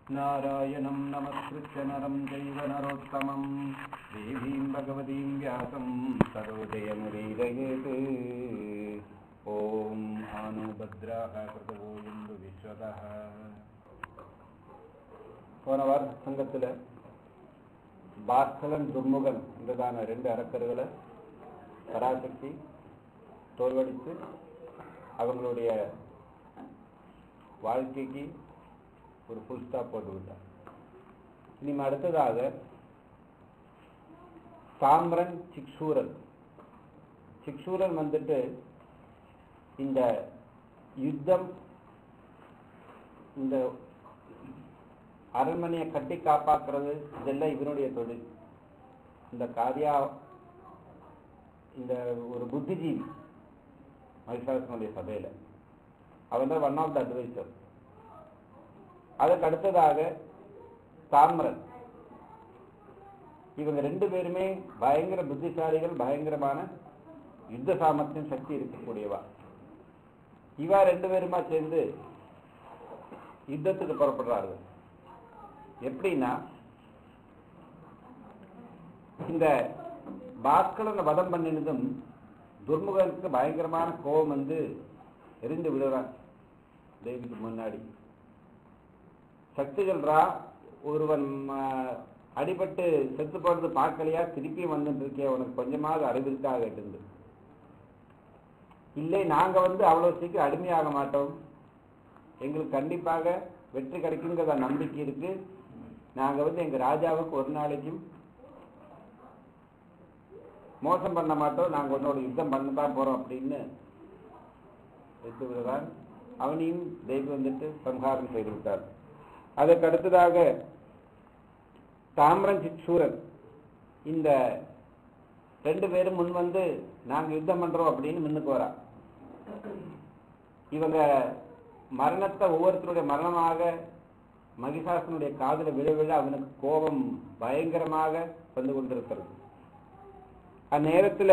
नारायणं नमस्कृत्य नरं चैव नरोत्तमं देवीं भगवतीं व्यासं सरोदयमुदीरयेत् ॐ आनुभद्राः कृतवो इन्दु विश्वतः போன வார சங்கத்தில் பாஸ்கலன் துர்முகன் என்றதான ரெண்டு அரக்கர்களை பராசக்தி தோல்வடித்து அவங்களுடைய வாழ்க்கைக்கு ஒரு ஃபுல் ஸ்டாப் போட்டு விட்டார் இனிமே அடுத்ததாக சாம்ரன் சிக்ஷூரன் சிக்ஷூரன் வந்துட்டு இந்த யுத்தம் இந்த அரண்மனையை கட்டி காப்பாற்றுறது இதெல்லாம் இவனுடைய தொழில் இந்த காரியா இந்த ஒரு புத்திஜீவி மகிஷாசனுடைய சபையில் அவன் தான் ஒன் ஆஃப் த அட்வைசர் அதுக்கு அடுத்ததாக தாமரன் இவங்க ரெண்டு பேருமே பயங்கர புத்திசாலிகள் பயங்கரமான யுத்த சாமர்த்தியம் சக்தி இருக்கக்கூடியவா இவா ரெண்டு பேருமா சேர்ந்து யுத்தத்துக்கு புறப்படுறார்கள் எப்படின்னா இந்த பாஸ்கரனை வதம் பண்ணினதும் துர்முகனுக்கு பயங்கரமான கோபம் வந்து எரிந்து விடுறான் தேவிக்கு முன்னாடி சக்திகள்ரா ஒருவன் அடிபட்டு செத்து போறது பார்க்கலையா திருப்பியும் வந்துட்டு இருக்கே உனக்கு கொஞ்சமாவது அறிவு இருக்கா கேட்டு இல்லை நாங்க வந்து அவ்வளவு சீக்கிரம் அடிமையாக மாட்டோம் எங்களுக்கு கண்டிப்பாக வெற்றி கிடைக்குங்கிற நம்பிக்கை இருக்கு நாங்க வந்து எங்க ராஜாவுக்கு ஒரு நாளைக்கும் மோசம் பண்ண மாட்டோம் நாங்க உன்னோட யுத்தம் பண்ணதான் போறோம் அப்படின்னு எடுத்து விடுறான் அவனையும் தெய்வம் வந்துட்டு சம்ஹாரம் செய்து விட்டார் அதற்கு அடுத்ததாக தாமிரன் சிச்சூரன் இந்த ரெண்டு பேரும் முன் வந்து நாங்க யுத்தம் பண்றோம் அப்படின்னு முன்னுக்கு வரா இவங்க மரணத்தை ஒவ்வொருத்தருடைய மரணமாக மகிஷாசனுடைய காதல விழ விழ அவனுக்கு கோபம் பயங்கரமாக வந்து கொண்டிருக்கிறது அந்நேரத்தில்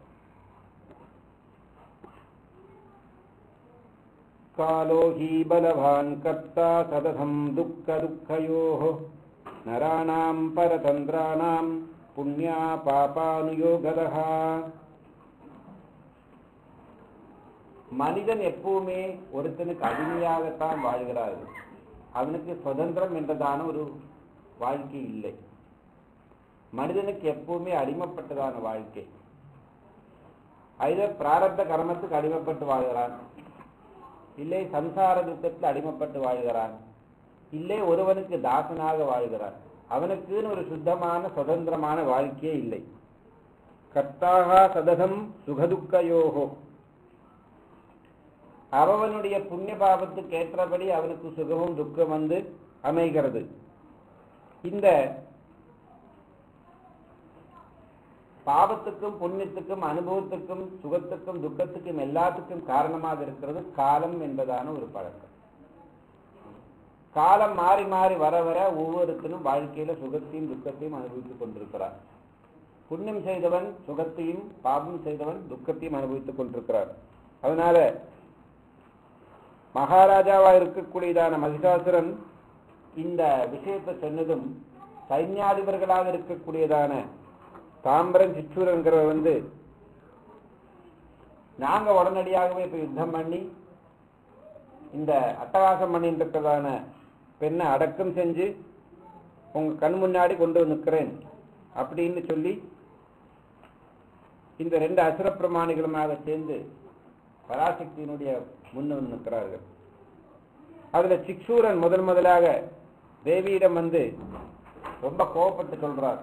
कालो हि बलवान् कर्ता सततं दुःखदुःखयोः नराणां परतन्त्राणां पुण्या पापानुयोगदः மனிதன் எப்பவுமே ஒருத்தனுக்கு அடிமையாகத்தான் வாழ்கிறார் அவனுக்கு சுதந்திரம் என்றதான ஒரு வாழ்க்கை இல்லை மனிதனுக்கு எப்பவுமே அடிமைப்பட்டதான வாழ்க்கை ஐதர் பிராரப்த கர்மத்துக்கு அடிமைப்பட்டு வாழ்கிறான் இல்லை சம்சார துக்கத்தில் அடிமைப்பட்டு வாழ்கிறான் இல்லை ஒருவனுக்கு தாசனாக வாழ்கிறான் அவனுக்குன்னு ஒரு சுத்தமான சுதந்திரமான வாழ்க்கையே இல்லை கர்த்தாக சதகம் சுகதுக்கயோகோ அவனுடைய புண்ணிய பாவத்துக்கு ஏற்றபடி அவனுக்கு சுகமும் துக்கம் வந்து அமைகிறது இந்த பாவத்துக்கும் புண்ணியத்துக்கும் அனுபவத்துக்கும் சுகத்துக்கும் துக்கத்துக்கும் எல்லாத்துக்கும் காரணமாக இருக்கிறது காலம் என்பதான ஒரு பழக்கம் காலம் மாறி மாறி வர வர ஒவ்வொருத்தனும் வாழ்க்கையில சுகத்தையும் துக்கத்தையும் அனுபவித்துக் கொண்டிருக்கிறார் புண்ணியம் செய்தவன் சுகத்தையும் பாபம் செய்தவன் துக்கத்தையும் அனுபவித்துக் கொண்டிருக்கிறார் அதனால மகாராஜாவா இருக்கக்கூடியதான மகிஷாசுரன் இந்த விஷயத்தை சொன்னதும் சைன்யாதிபர்களாக இருக்கக்கூடியதான தாம்பரம் சிற்றூரங்கிறவர் வந்து நாங்க உடனடியாகவே இப்ப யுத்தம் பண்ணி இந்த அட்டகாசம் பண்ணிட்டு இருக்கிறதான பெண்ணை அடக்கம் செஞ்சு உங்க கண் முன்னாடி கொண்டு வந்து நிற்கிறேன் அப்படின்னு சொல்லி இந்த ரெண்டு அசுர பிரமாணிகளுமாக சேர்ந்து பராசக்தியினுடைய முன் வந்து நிற்கிறார்கள் அதுல சிக்ஷூரன் முதல் முதலாக தேவியிடம் வந்து ரொம்ப கோபப்பட்டு சொல்றார்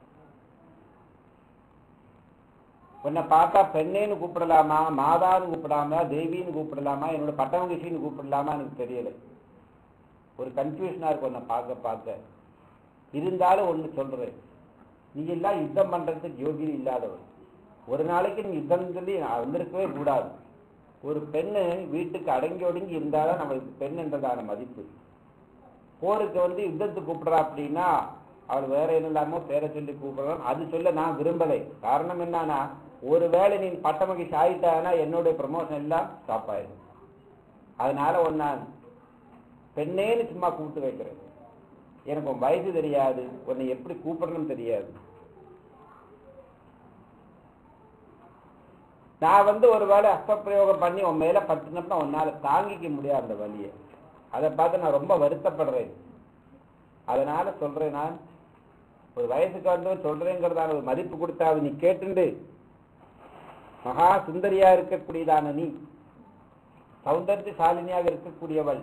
உன்னை பார்த்தா பெண்ணேன்னு கூப்பிடலாமா மாதான்னு கூப்பிடாம தேவின்னு கூப்பிடலாமா என்னோட பட்டமகிஷின்னு கூப்பிடலாமா எனக்கு தெரியல ஒரு கன்ஃபியூஷனா இருக்கு உன்னை பார்க்க பார்க்க இருந்தாலும் ஒன்று சொல்றேன் நீ எல்லாம் யுத்தம் பண்றதுக்கு யோகியம் இல்லாதவர் ஒரு நாளைக்கு நீ யுத்தம் சொல்லி வந்திருக்கவே கூடாது ஒரு பெண்ணு வீட்டுக்கு அடங்கி ஒடுங்கி இருந்தாதான் நம்மளுக்கு பெண் என்றதான மதிப்பு போருக்கு வந்து யுத்தத்துக்கு கூப்பிடுறா அப்படின்னா அவள் வேற என்ன இல்லாமோ பேரை சொல்லி கூப்பிடுறான் அது சொல்ல நான் விரும்பலை காரணம் என்னன்னா ஒருவேளை நீ பட்டமகிஷ் ஆயிட்டானா என்னுடைய ப்ரமோஷன் எல்லாம் ஸ்டாப் ஆயிடும் அதனால ஒன்னா பெண்ணேன்னு சும்மா கூப்பிட்டு வைக்கிறேன் எனக்கு உன் வயசு தெரியாது உன்னை எப்படி கூப்பிடணும்னு தெரியாது நான் வந்து ஒரு வேளை அஸ்தப்பிரயோகம் பண்ணி உன் மேல பட்டுனப்ப உன்னால தாங்கிக்க முடியாது அந்த வலியை அதை பார்த்து நான் ரொம்ப வருத்தப்படுறேன் அதனால சொல்றேன் நான் ஒரு வயசுக்கு வந்தவன் சொல்றேங்கிறதான ஒரு மதிப்பு கொடுத்தா அது நீ கேட்டுண்டு மகா சுந்தரியா இருக்கக்கூடியதான நீ சௌந்தர்யசாலினியாக இருக்கக்கூடியவள்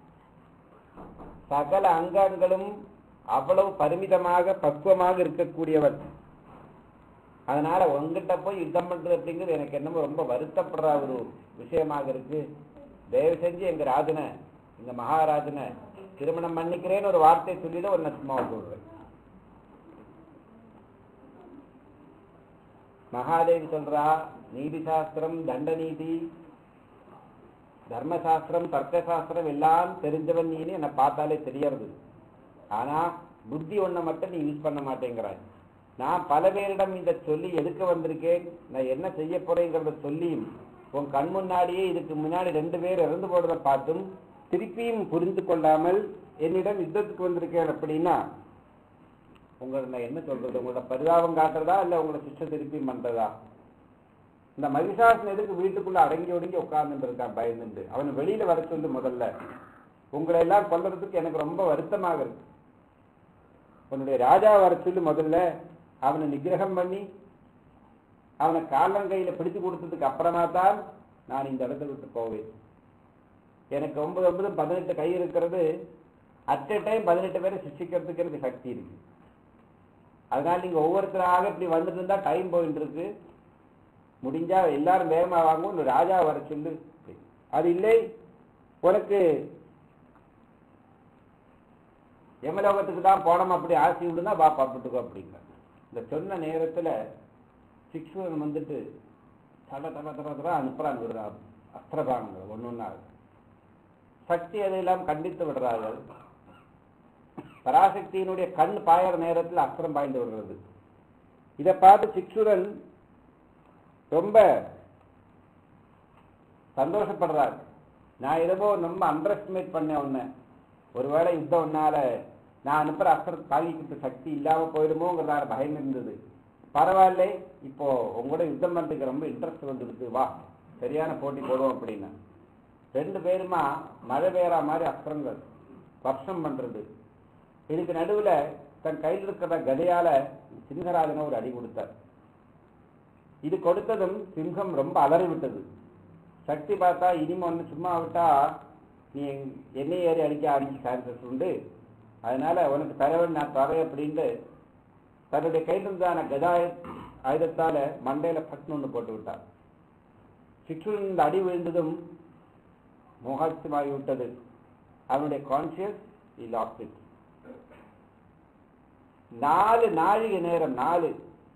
சகல அங்கங்களும் அவ்வளவு பரிமிதமாக பக்குவமாக இருக்கக்கூடியவள் அதனால உங்ககிட்ட போய் யுத்தம் பண்றது அப்படிங்கிறது எனக்கு என்னமோ ரொம்ப வருத்தப்படுற ஒரு விஷயமாக இருக்கு தயவு செஞ்சு எங்க ராஜனை எங்க மகாராஜனை திருமணம் பண்ணிக்கிறேன்னு ஒரு வார்த்தை சொல்லிட ஒரு சும்மா சொல்றேன் மகாதேவி சொல்றா நீதி சாஸ்திரம் தண்ட நீதி தர்மசாஸ்திரம் தர்க்கசாஸ்திரம் எல்லாம் தெரிஞ்சவன் நீன்னு என்னை பார்த்தாலே தெரியறது ஆனா புத்தி ஒண்ண மட்டும் நீ யூஸ் பண்ண மாட்டேங்கிறாய் நான் பல பேரிடம் இந்த சொல்லி எதுக்க வந்திருக்கேன் நான் என்ன செய்ய போறேங்கிறத சொல்லியும் உன் கண் முன்னாடியே இதுக்கு முன்னாடி ரெண்டு பேர் இறந்து போடுறத பார்த்தும் திருப்பியும் புரிந்து கொள்ளாமல் என்னிடம் யுத்தத்துக்கு வந்திருக்கேன் அப்படின்னா உங்களை நான் என்ன சொல்றது உங்களோட பரிதாபம் காட்டுறதா இல்ல உங்களை சிஷ்ட திருப்பியும் பண்றதா இந்த மகிஷாசன் எதுக்கு வீட்டுக்குள்ள அடங்கி ஒடுங்கி உட்கார்ந்துட்டு இருக்கான் பயந்துட்டு அவனை வெளியில வர சொல்லு முதல்ல உங்களை எல்லாம் கொல்றதுக்கு எனக்கு ரொம்ப வருத்தமாக இருக்கு உன்னுடைய ராஜா வர சொல்லு முதல்ல அவனை நிகிரகம் பண்ணி அவனை காலங்கையில பிடிச்சு கொடுத்ததுக்கு அப்புறமா தான் நான் இந்த இடத்தை விட்டு போவேன் எனக்கு ஒன்பது ஒன்பது பதினெட்டு கை இருக்கிறது அட் எ டைம் பதினெட்டு பேரை சிக்ஷிக்கிறதுக்கு எனக்கு சக்தி இருக்கு அதனால நீங்க ஒவ்வொருத்தராக இப்படி வந்துட்டு இருந்தா டைம் போயிட்டு இருக்கு முடிஞ்சா எல்லாரும் வேகமா வாங்கும் இந்த ராஜா வர சொல்லு அது இல்லை உனக்கு யமலோகத்துக்கு தான் போனோம் அப்படி ஆசி விடுனா வா பாப்பட்டுக்கோ அப்படிங்க இந்த சொன்ன நேரத்துல சிக்ஷுவன் வந்துட்டு தட தட தட தட அனுப்புறாங்க ஒரு அஸ்திரபானங்கள் ஒன்று ஒன்றா சக்தி அதையெல்லாம் கண்டித்து விடுறார்கள் பராசக்தியினுடைய கண் பாயற நேரத்தில் அஸ்திரம் பாய்ந்து விடுறது இதை பார்த்து சிக்ஷுரன் ரொம்ப சந்தோஷப்படுறாரு நான் ஏதோ ரொம்ப அண்டர் எஸ்டிமேட் பண்ணேன் உன்னை ஒருவேளை யுத்தம் ஒன்னால நான் அனுப்புற அஸ்திரம் தாங்கிக்கிட்டு சக்தி இல்லாம போயிடுமோங்கிறதால பயம் இருந்தது பரவாயில்ல இப்போ உங்களோட யுத்தம் பண்றதுக்கு ரொம்ப இன்ட்ரெஸ்ட் வந்துருக்கு வா சரியான போட்டி போடுவோம் அப்படின்னு ரெண்டு பேருமா மழை பெய்யற மாதிரி அஸ்திரங்கள் வருஷம் பண்றது இதுக்கு நடுவுல தன் கையில் இருக்கிற கதையால சிங்கராஜனை ஒரு அடி கொடுத்தார் இது கொடுத்ததும் சிங்கம் ரொம்ப அலறி விட்டது சக்தி பார்த்தா இனிமே ஒன்று சும்மா விட்டா நீ என்னை ஏறி அடிக்க ஆரம்பிச்சு சான்சஸ் உண்டு அதனால உனக்கு தரவன் நான் தரேன் அப்படின்ட்டு தன்னுடைய கையில் இருந்தான கதாய ஆயுதத்தால மண்டையில பட்டுன்னு ஒன்று போட்டு விட்டார் சிக்ஷுடன் இந்த அடி விழுந்ததும் மோகாட்சமாகி விட்டது அவனுடைய கான்சியஸ் இ லாஸ்ட் இட் நாலு நாழிகை நேரம் நாலு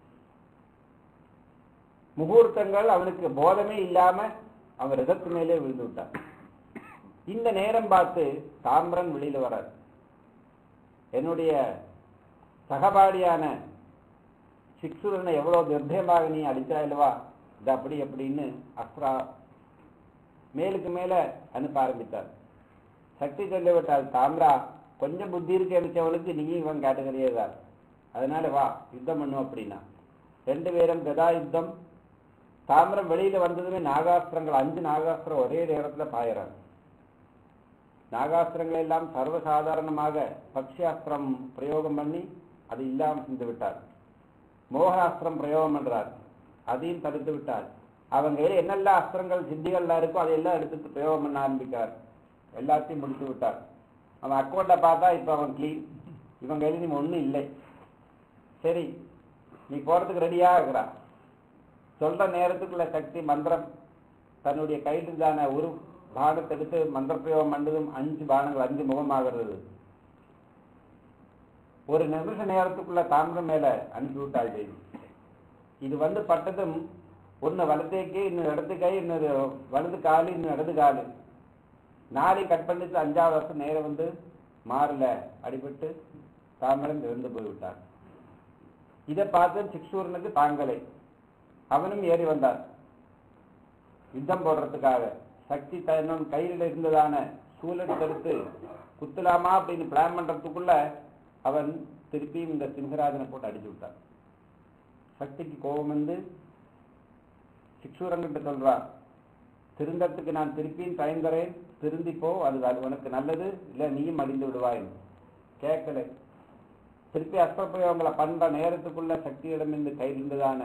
முகூர்த்தங்கள் அவனுக்கு போதமே இல்லாம அவன் ரதத்து மேலே விழுந்து விட்டான் இந்த நேரம் பார்த்து தாம்பரன் வெளியில வரார் என்னுடைய சகபாடியான சிக்ஷுரனை எவ்வளவு நிர்பயமாக நீ அடித்தா இல்லவா இது அப்படி அப்படின்னு அஸ்ரா மேலுக்கு மேல அனுப்ப ஆரம்பித்தார் சக்தி சொல்லிவிட்டால் தாம்ரா கொஞ்சம் புத்தி இருக்கு அடிச்சவனுக்கு நீ இவன் கேட்டகரியே தான் அதனால வா யுத்தம் பண்ணும் அப்படின்னா ரெண்டு பேரும் கதா யுத்தம் தாமிரம் வெளியில வந்ததுமே நாகாஸ்திரங்கள் அஞ்சு நாகாஸ்திரம் ஒரே நேரத்துல பாயிறாங்க நாகாஸ்திரங்கள் எல்லாம் சர்வசாதாரணமாக பக்ஷியாஸ்திரம் பிரயோகம் பண்ணி அது இல்லாமல் செஞ்சு விட்டார் மோகாஸ்திரம் பிரயோகம் பண்றார் அதையும் தடுத்து விட்டார் அவங்க கையில என்னெல்லாம் அஸ்திரங்கள் சித்திகள்லாம் இருக்கோ அதையெல்லாம் எடுத்து பிரயோகம் பண்ண ஆரம்பிக்கார் எல்லாத்தையும் முடித்து விட்டார் அவன் அக்கௌண்ட்டை பார்த்தா இப்போ அவன் க்ளீன் இவன் கையில் நீ ஒன்றும் இல்லை சரி நீ போறதுக்கு ரெடியா இருக்கிறா சொல்ற நேரத்துக்குள்ள சக்தி மந்திரம் தன்னுடைய கையில் இருந்தான ஒரு பாகத்தை எடுத்து மந்திர பிரயோகம் பண்ணதும் அஞ்சு பானங்கள் அஞ்சு முகமாகிறது ஒரு நிமிஷ நேரத்துக்குள்ள தாமிரம் மேல அனுப்பி விட்டாள் தேவி இது வந்து பட்டதும் ஒன்னு வலத்தேக்கு இன்னும் இடது கை இன்னொரு வலது காலு இன்னும் இடது காலு நாளை கட் பண்ணிட்டு அஞ்சாவது வருஷம் நேரம் வந்து மாறல அடிபட்டு தாமிரம் இறந்து போய்விட்டார் இதை பார்த்து சிக்ஷூரனுக்கு தாங்கலை அவனும் ஏறி வந்தார் யுத்தம் போடுறதுக்காக சக்தி தன்னன் கையில் இருந்ததான சூழல் தடுத்து குத்தலாமா அப்படின்னு பிளான் பண்றதுக்குள்ள அவன் திருப்பியும் இந்த சிங்கராஜனை போட்டு அடிச்சு விட்டான் சக்திக்கு கோபம் வந்து சிக்ஷூரங்கிட்ட சொல்றான் திருந்தத்துக்கு நான் திருப்பியும் டைம் தரேன் திருந்திப்போ அது அது உனக்கு நல்லது இல்லை நீயும் அடிந்து விடுவாய் கேட்கல திருப்பி அஸ்திரப்பிரயோகங்களை பண்ற நேரத்துக்குள்ள சக்தியிடமிருந்து கையிருந்ததான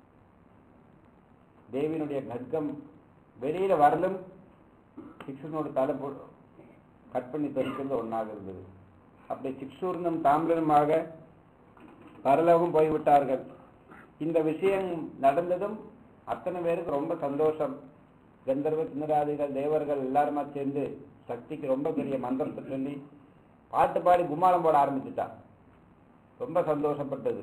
தேவியினுடைய கர்க்கம் வெளியில வரலும் சிக்ஷுனோட தலை போ கட் பண்ணி தெரிக்கிறது ஒன்றாக இருந்தது அப்படி சிக்ஷூர்ணம் தாமிரனுமாக பரலோகம் போய்விட்டார்கள் இந்த விஷயம் நடந்ததும் அத்தனை பேருக்கு ரொம்ப சந்தோஷம் கந்தர்வ சின்னராதிகள் தேவர்கள் எல்லாருமா சேர்ந்து சக்திக்கு ரொம்ப பெரிய மந்திரத்தை சொல்லி பாட்டு பாடி கும்மாளம் போட ஆரம்பிச்சுட்டான் ரொம்ப சந்தோஷப்பட்டது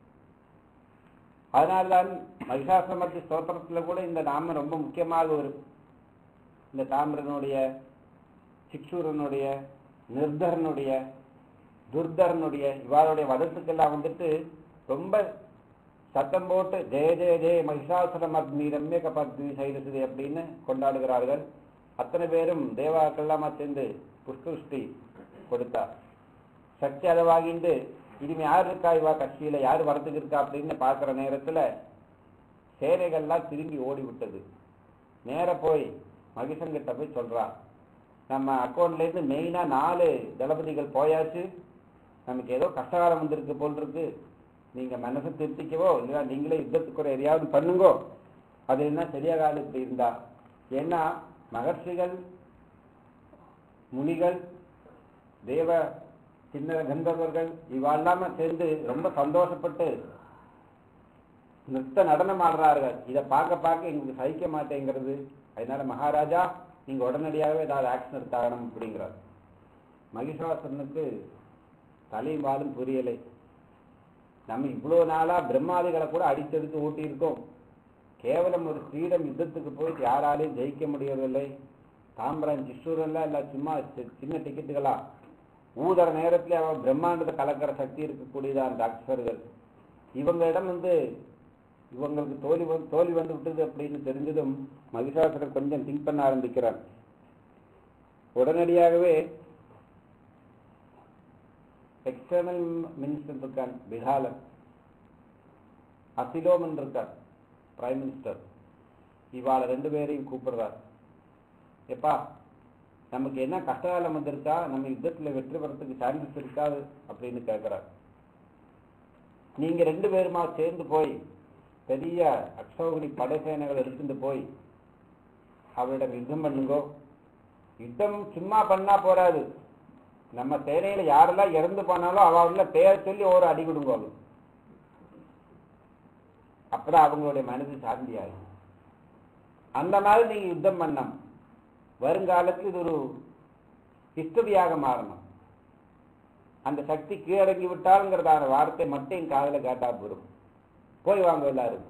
அதனால்தான் மகிஷாசிரமத்தி ஸ்தோத்திரத்துல கூட இந்த நாமம் ரொம்ப முக்கியமாக ஒரு இந்த தாமிரனுடைய சிக்ஷூரனுடைய நிர்தரனுடைய துர்தரனுடைய இவாளுடைய வதத்துக்கெல்லாம் வந்துட்டு ரொம்ப சத்தம் போட்டு ஜெய ஜெய ஜெய மகிஷாசுரம் அக்னி ரம்யக பத்னி சைரசுதி அப்படின்னு கொண்டாடுகிறார்கள் அத்தனை பேரும் தேவாக்கெல்லாமா சேர்ந்து புஷ்புஷ்டி கொடுத்தார் சக்தி அதை வாங்கிட்டு இனிமே யார் இருக்கா இவா கட்சியில யார் வரத்துக்கு இருக்கா அப்படின்னு பார்க்குற நேரத்துல சேனைகள்லாம் திரும்பி ஓடி விட்டது நேர போய் மகிஷங்கிட்ட போய் சொல்றா நம்ம அக்கௌண்ட்ல இருந்து மெயினா நாலு தளபதிகள் போயாச்சு நமக்கு ஏதோ கஷ்டகாலம் வந்திருக்கு போல் இருக்கு நீங்க மனசை திருத்திக்கவோ இல்லையா நீங்களே யுத்தத்துக்கு ஒரு எதையாவது பண்ணுங்கோ அது என்ன சரியாக இப்படி இருந்தா ஏன்னா மகர்ஷிகள் முனிகள் தேவ சின்ன கந்தர்வர்கள் இவாழ்லாம சேர்ந்து ரொம்ப சந்தோஷப்பட்டு நிறுத்த நடனம் ஆடுறார்கள் இதை பார்க்க பார்க்க எங்களுக்கு சகிக்க மாட்டேங்கிறது அதனால மகாராஜா நீங்க உடனடியாகவே ஏதாவது ஆக்ஷன் எடுத்தாகணும் அப்படிங்கிறார் மகிஷாசனுக்கு தலையும் வாலும் புரியலை நம்ம இவ்வளவு நாளா பிரம்மாதிகளை கூட அடித்தெடுத்து ஊட்டியிருக்கோம் கேவலம் ஒரு ஸ்ரீடம் யுத்தத்துக்கு போயிட்டு யாராலையும் ஜெயிக்க முடியவில்லை தாம்பரம் சிஷூரெல்லாம் இல்லை சும்மா சி- சின்ன டிக்கெட்டுகளா ஊதற நேரத்துல அவன் பிரம்மாண்டத்தை கலக்கிற சக்தி இருக்கக்கூடியதான் அந்த அக்ஷர்கள் இவங்களிடம் வந்து இவங்களுக்கு தோல்வி வந்து தோல்வி வந்து விட்டது அப்படின்னு தெரிஞ்சதும் மகிஷாசுரன் கொஞ்சம் திங்க் பண்ண ஆரம்பிக்கிறான் உடனடியாகவே எக்ஸ்டர்னல் மினிஸ்டர் இருக்கான் பிகாலன் அசிலோமன் இருக்கார் பிரைம் மினிஸ்டர் இவாள ரெண்டு பேரையும் கூப்பிடுறார் எப்பா நமக்கு என்ன கஷ்டகாலம் வந்திருக்கா நம்ம யுத்தத்துல வெற்றி பெறத்துக்கு சான்சஸ் இருக்காது அப்படின்னு கேட்கிறார் நீங்க ரெண்டு பேருமா சேர்ந்து போய் பெரிய அக்ஷோகினி படைசேனைகள் எடுத்துட்டு போய் அவரிடம் யுத்தம் பண்ணுங்கோ யுத்தம் சும்மா பண்ணா போறாது நம்ம சேனையில யாரெல்லாம் இறந்து போனாலும் அவங்கள பெயர் சொல்லி ஒரு அடி கொடுங்க அவளுக்கு. அப்பதான் அவங்களுடைய மனது சாந்தியாகும் அந்த மாதிரி நீங்க யுத்தம் பண்ணணும் வருங்காலத்தில் இது ஒரு ஹிஸ்டரியாக மாறணும் அந்த சக்தி கீழடங்கி விட்டாலுங்கிறதான வார்த்தை மட்டும் என் காதுல கேட்டா போதும் போய் வாங்க எல்லாரும்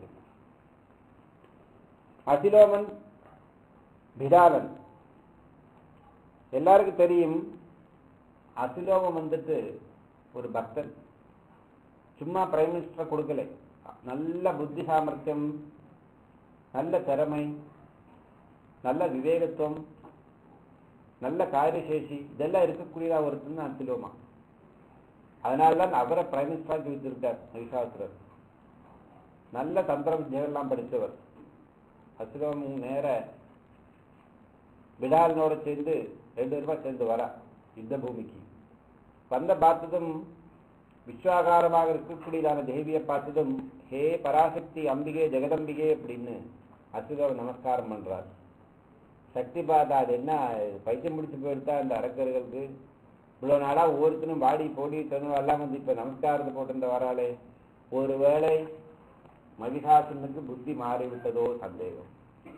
அசிலோமன் பிடாலன் எல்லாருக்கும் தெரியும் அசிலோமன் வந்துட்டு ஒரு பக்தன் சும்மா பிரைம் மினிஸ்டர் கொடுக்கல நல்ல புத்தி சாமர்த்தியம் நல்ல திறமை நல்ல விவேகத்துவம் நல்ல காரியசேஷி இதெல்லாம் இருக்கக்கூடியதா ஒருத்தன் அசிலோமா அதனால தான் அவரை பிரைம் மினிஸ்டராக வச்சிருக்கார் மகிஷாசுரர் நல்ல தந்திர வித்யெல்லாம் படித்தவர் அசுரம் நேர விடாலனோட சேர்ந்து ரெண்டு பேருமா சேர்ந்து வரா யுத்த பூமிக்கு வந்த பார்த்ததும் விஸ்வாகாரமாக இருக்கக்கூடியதான தேவியை பார்த்ததும் ஹே பராசக்தி அம்பிகே ஜெகதம்பிகே அப்படின்னு அசுரர் நமஸ்காரம் பண்றார் சக்தி பார்த்தா அது என்ன பைத்தியம் முடிச்சு போயிருந்தா அந்த அரக்கர்களுக்கு இவ்வளவு நாளா ஒவ்வொருத்தனும் வாடி போடி தனு எல்லாம் வந்து இப்ப நமஸ்காரத்தை போட்டிருந்த வராளே ஒருவேளை மகிஷாசனுக்கு புத்தி மாறிவிட்டதோ சந்தேகம்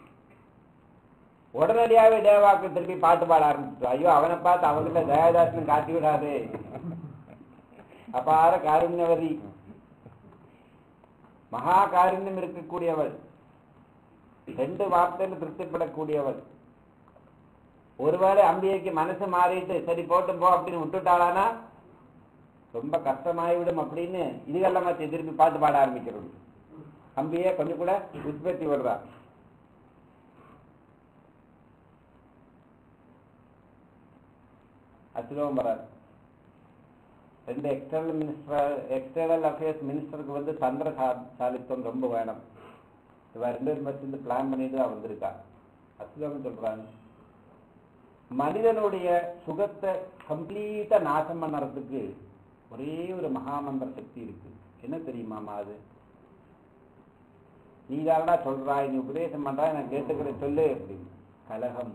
உடனடியாவே தேவாக்கு திருப்பி பாட்டு பாட ஆரம்பிச்சு ஐயோ அவனை பார்த்து அவங்கிட்ட தயாதாசனம் காட்டி விடாதே அபார காருண்யவதி மகா காருண்யம் இருக்கக்கூடியவள் ரெண்டு வார்த்தையில திருப்திப்படக்கூடியவள் ஒருவேளை அம்பிகைக்கு மனசு மாறிட்டு சரி போட்டு போ அப்படின்னு விட்டுட்டாளானா ரொம்ப கஷ்டமாயிவிடும் அப்படின்னு இதுகெல்லாம் வச்சு திருப்பி பாட்டு பாட ஆரம்பிக்கிறது அம்பியே கொஞ்சம் கூட உற்பத்தி விடுறா அசுலோகம் வராது ரெண்டு எக்ஸ்டர்னல் மினிஸ்டர் எக்ஸ்டர்னல் அஃபேர்ஸ் மினிஸ்டருக்கு வந்து தந்திர சா- சாலித்துவம் ரொம்ப வேணும் இவ ரெண்டு பேரும் வச்சிருந்து பிளான் பண்ணிட்டு தான் வந்திருக்கா அசுதம் சொல்றாங்க மனிதனுடைய சுகத்தை கம்ப்ளீட்டா நாசம் பண்ணறதுக்கு ஒரே ஒரு மகாமந்திர சக்தி இருக்கு என்ன தெரியுமாமா அது நீ தானடா சொல்றாய் நீ உபதேசம் பண்றா நான் கேட்டுக்கிற சொல்லு அப்படின்னு கலகம்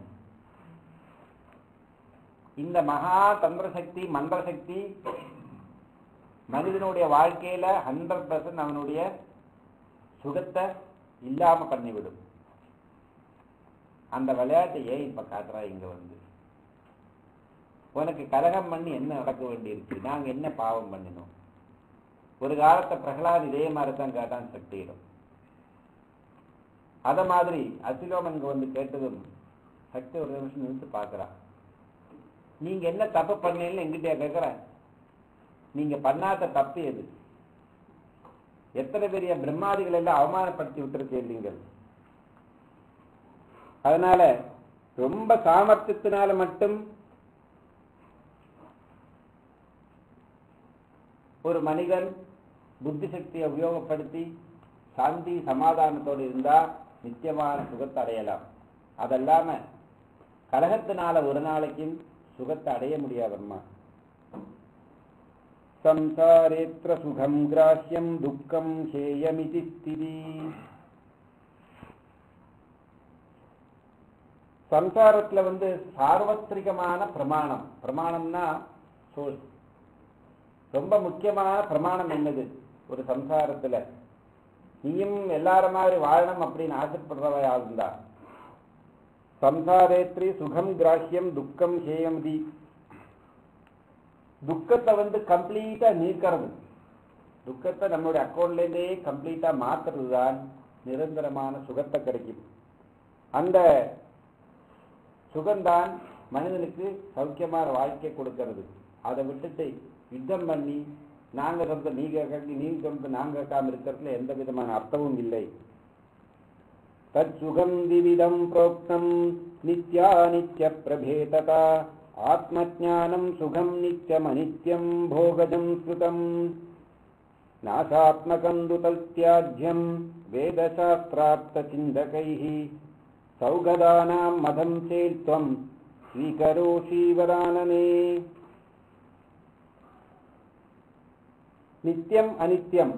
இந்த மகா தந்திர சக்தி மந்திர சக்தி மனிதனுடைய வாழ்க்கையில ஹண்ட்ரட் பர்சன்ட் அவனுடைய சுகத்தை இல்லாம பண்ணிவிடும் அந்த விளையாட்டை ஏன் இப்ப காட்டுறா இங்க வந்து உனக்கு கலகம் பண்ணி என்ன நடக்க வேண்டியிருக்கு நாங்க என்ன பாவம் பண்ணினோம் ஒரு காலத்தை பிரகலாத் இதே மாதிரி தான் கேட்டான் சக்தியிடம் அத மாதிரி அசிலோமன் இங்க வந்து கேட்டதும் சக்தி ஒரு நிமிஷம் நிறுத்து பார்க்கறா நீங்க என்ன தப்பு பண்ணீங்கன்னு எங்கிட்டயா கேட்கிறேன் நீங்க பண்ணாத தப்பு எது எத்தனை பெரிய பிரம்மாதிகள் எல்லாம் அவமானப்படுத்தி விட்டிருக்கீங்க நீங்கள் அதனால ரொம்ப சாமர்த்தியத்தினால மட்டும் ஒரு மனிதன் புத்தி சக்தியை உபயோகப்படுத்தி சாந்தி சமாதானத்தோடு இருந்தா நித்தியமான சுகத்தை அடையலாம் அதல்லாம கலகத்தினால ஒரு நாளைக்கும் சுகத்தை அடைய முடியாதம்மா சம்சாரேத்திர சுகம் கிராஹ்யம் துக்கம் ஹேயமிதி ஸ்திதி சம்சாரத்துல வந்து சார்வத்ரிகமான பிரமாணம் பிரமாணம்னா சோர்ஸ் ரொம்ப முக்கியமான பிரமாணம் என்னது ஒரு சம்சாரத்துல நீயும் எல்லார மாதிரி வாழணும் அப்படின்னு ஆசைப்படுறவையா இருந்தா சம்சாரேத்ரி சுகம் கிராஹ்யம் துக்கம் ஹேயம்தி துக்கத்தை வந்து கம்ப்ளீட்டா நீக்கிறது துக்கத்தை நம்மளுடைய அக்கௌண்ட்ல இருந்தே கம்ப்ளீட்டா மாத்துறது தான் நிரந்தரமான சுகத்தை கிடைக்கும் அந்த சுகம்தான் மனிதனுக்கு சௌக்கியமான வாழ்க்கை கொடுக்கிறது அதை விட்டுட்டு யுத்தம் பண்ணி நாங்க சொல்றது நீங்க கேட்க நீங்க சொல்றது நாங்க கேட்காம இருக்கிறதுல எந்த விதமான அர்த்தமும் இல்லை தத் சுகம் திவிதம் புரோக்தம் நித்யா நித்ய பிரபேததா ஆத்மஜானம் சுகம் நித்யம் அனித்யம் போகஜம் ஸ்ருதம் நாசாத்மகம் துதல்த்யாஜ்யம் வேதசாஸ்திரார்த்த சிந்தகைः சௌகதானாம் மதம் சேத்வம் ஸ்வீகரோஷி வரானனே நித்தியம் அனித்யம்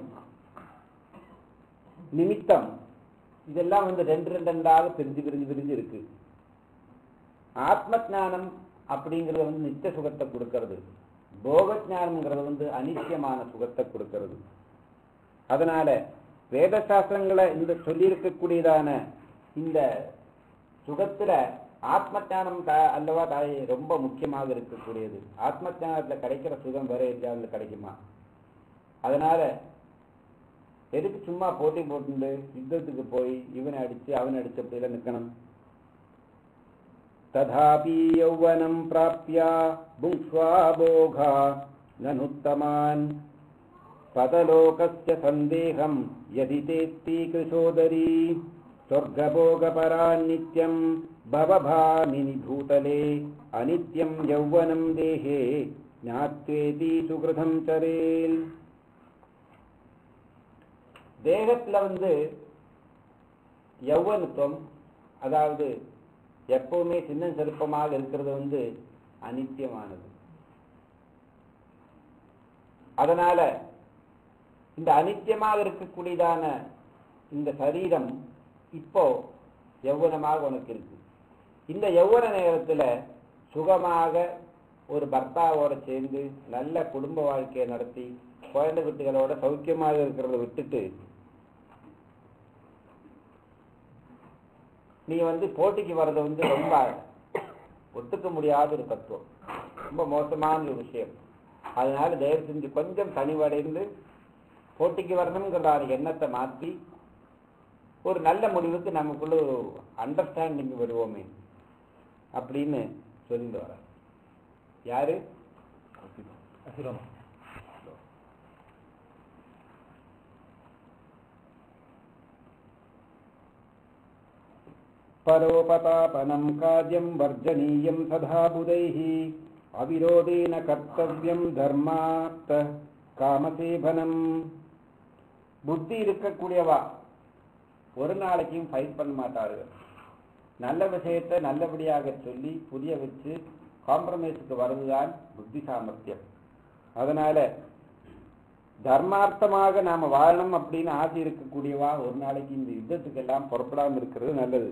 நிமித்தம் இதெல்லாம் வந்து ரெண்டு ரெண்டு ரெண்டாக பிரிஞ்சு பிரிஞ்சு பிரிஞ்சு இருக்கு ஆத்ம ஞானம் அப்படிங்கிறது வந்து நித்திய சுகத்தை கொடுக்கிறது போக ஞானம்ங்கிறது வந்து அனித்தியமான சுகத்தை கொடுக்கிறது அதனால வேத சாஸ்திரங்களை இந்த சொல்லியிருக்கக்கூடியதான இந்த சுகத்துல ஆத்ம ஞானம் தா- அல்லவா தாய் ரொம்ப முக்கியமாக இருக்கக்கூடியது ஆத்ம ஞானத்துல கிடைக்கிற சுகம் வேற எங்கேயாவது கிடைக்குமா அதனால எதுக்கு சும்மா போட்டி போட்டுண்டு யுத்தத்துக்கு போய் இவனை அடிச்சு அவனை அடிச்சு அப்படிலாம் நிக்கணும் ததாபி யௌவனம் பிராப்யா புங்க்ஷ்வா போகா நனுத்தமான் பதலோகஸ்ய சந்தேகம் யதி தேத்தி கிருஷோதரி சொர்க்கபோகபரான் நித்யம் பவபாமினி பூதலே அனித்யம் யௌவனம் தேஹே ஞாத்வேதி சுகிருதம் சரேல் தேகத்துல வந்து யௌவனத்துவம் அதாவது எப்பவுமே சின்ன செருப்பமாக இருக்கிறது வந்து அனித்தியமானது அதனால இந்த அனித்தியமாக இருக்கக்கூடியதான இந்த சரீரம் இப்போ யௌவனமாக உனக்கு இருக்கு இந்த யௌவன நேரத்துல சுகமாக ஒரு பர்த்தாவோட சேர்ந்து நல்ல குடும்ப வாழ்க்கையை நடத்தி குழந்தை குட்டிகளோட சௌக்கியமாக இருக்கிறத விட்டுட்டு நீ வந்து போட்டிக்கு வர்றது வந்து ரொம்ப ஒத்துக்க முடியாத ஒரு தத்துவம் ரொம்ப மோசமான ஒரு விஷயம் அதனால தயவு செஞ்சு கொஞ்சம் தனிவடைந்து போட்டிக்கு வரணுங்கிற அந்த எண்ணத்தை மாற்றி ஒரு நல்ல முடிவுக்கு நமக்குள்ள ஒரு அண்டர்ஸ்டாண்டிங் வருவோமே அப்படின்னு சொல்லிட்டு வர யாரு परोपतापनं कार्यं वर्जनीयं सदा बुधैः அவிரோதேன கர்த்தவியம் தர்மார்த்த காமசேபனம் புத்தி இருக்கக்கூடியவா ஒரு நாளைக்கும் ஃபைட் பண்ண மாட்டார்கள் நல்ல விஷயத்தை நல்லபடியாக சொல்லி புரிய வச்சு காம்ப்ரமைஸுக்கு வருவதுதான் புத்தி சாமர்த்தியம் அதனால தர்மார்த்தமாக நாம வாழணும் அப்படின்னு ஆசை இருக்கக்கூடியவா ஒரு நாளைக்கு இந்த யுத்தத்துக்கெல்லாம் புறப்படாம இருக்கிறது நல்லது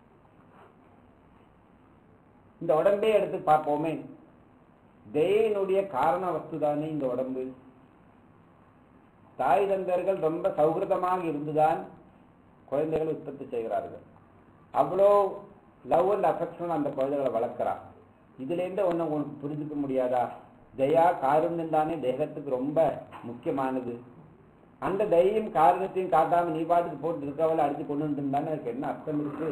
இந்த உடம்பே எடுத்து பார்ப்போமே தேயினுடைய காரண வஸ்து தானே இந்த உடம்பு தாய் தந்தர்கள் ரொம்ப சௌகிருதமாக இருந்துதான் குழந்தைகள் உற்பத்தி செய்கிறார்கள் அவ்வளோ லவ் அண்ட் அஃபெக்ஷன் அந்த குழந்தைகளை வளர்க்குறான் இதுலேருந்து ஒன்று உங்களுக்கு புரிஞ்சுக்க முடியாதா தயா காருண்யம் தானே தேகத்துக்கு ரொம்ப முக்கியமானது அந்த தைரியம் காரணத்தையும் காட்டாம நீ பாட்டுக்கு போட்டு இருக்கவளை அடிச்சு கொண்டு வந்துருந்தானே அதுக்கு என்ன அர்த்தம் இருக்கு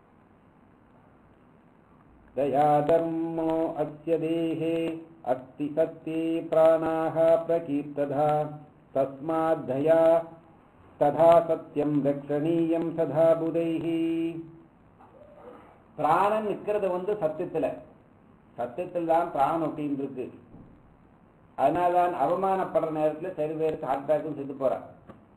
दया धर्मो अस्य देहे अस्ति सत्ये प्राणाः प्रकीर्तधा तस्माद्धया तथा सत्यं रक्षणीयं सदा बुदैः பிராணன் நிற்கிறது வந்து சத்தியத்துல சத்தியத்தில் தான் பிராணன் ஒட்டின்னு இருக்கு அதனால தான் அவமானப்படுற நேரத்தில் சில பேருக்கு ஹார்ட் அட்டாக்கும் செத்து போறான்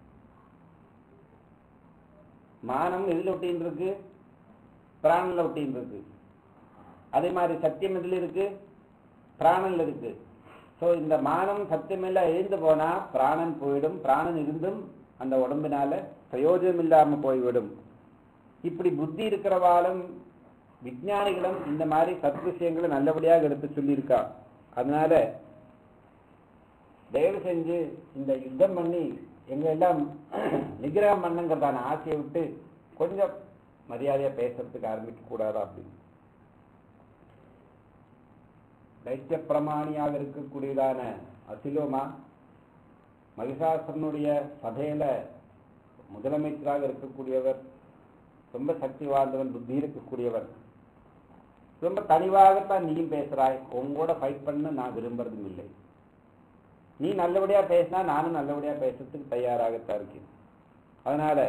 மானம் எதில் ஒட்டின்னு இருக்கு பிராணன்ல ஒட்டின்னு இருக்கு அதே மாதிரி சத்தியம் எதில் இருக்கு பிராணன்ல இருக்கு ஸோ இந்த மானம் சத்தியம் எல்லாம் எழுந்து போனா பிராணன் போயிடும் பிராணன் இருந்தும் அந்த உடம்பினால பிரயோஜனம் இல்லாம போய்விடும் இப்படி புத்தி இருக்கிறவாளும் விஞ்ஞானிகளும் இந்த மாதிரி சத் விஷயங்களை நல்லபடியாக எடுத்து சொல்லியிருக்கா அதனால தயவு செஞ்சு இந்த யுத்தம் பண்ணி எங்க எல்லாம் நிகிரகம் பண்ணுங்கிறதான ஆசையை விட்டு கொஞ்சம் மரியாதையா பேசுறதுக்கு ஆரம்பிக்க கூடாதா அப்படின்னு தைத்திய பிரமாணியாக இருக்கக்கூடியதான அசிலோமா மகிஷாசுரனுடைய சபையில முதலமைச்சராக இருக்கக்கூடியவர் ரொம்ப சக்தி வாழ்ந்தவன் புத்தி இருக்கக்கூடியவர் ரொம்ப தனிவாகத்தான் நீயும் பேசுறாய் உங்களோட ஃபைட் பண்ண நான் விரும்புறதும் இல்லை நீ நல்லபடியா பேசினா நானும் நல்லபடியா பேசுறதுக்கு தயாராகத்தான் இருக்கேன் அதனால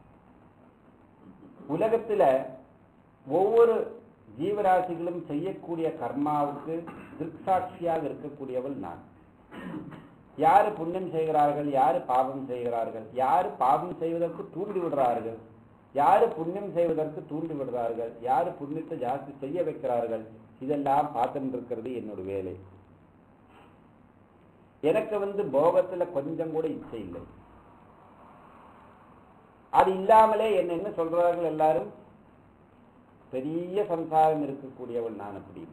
உலகத்துல ஒவ்வொரு ஜீவராசிகளும் செய்யக்கூடிய கர்மாவுக்கு திருசாட்சியாக இருக்கக்கூடியவள் நான் யாரு புண்ணியம் செய்கிறார்கள் யாரு பாவம் செய்கிறார்கள் யாரு பாவம் செய்வதற்கு தூண்டி விடுறார்கள் யாரு புண்ணியம் செய்வதற்கு தூண்டி விடுறார்கள் யாரு புண்ணியத்தை ஜாஸ்தி செய்ய வைக்கிறார்கள் இதெல்லாம் பார்த்துட்டு இருக்கிறது என்னோட வேலை எனக்கு வந்து போகத்துல கொஞ்சம் கூட இச்சை இல்லை அது இல்லாமலே என்ன என்ன சொல்றார்கள் எல்லாரும் பெரிய சம்சாரம் இருக்கக்கூடியவள் நான் அப்படின்னு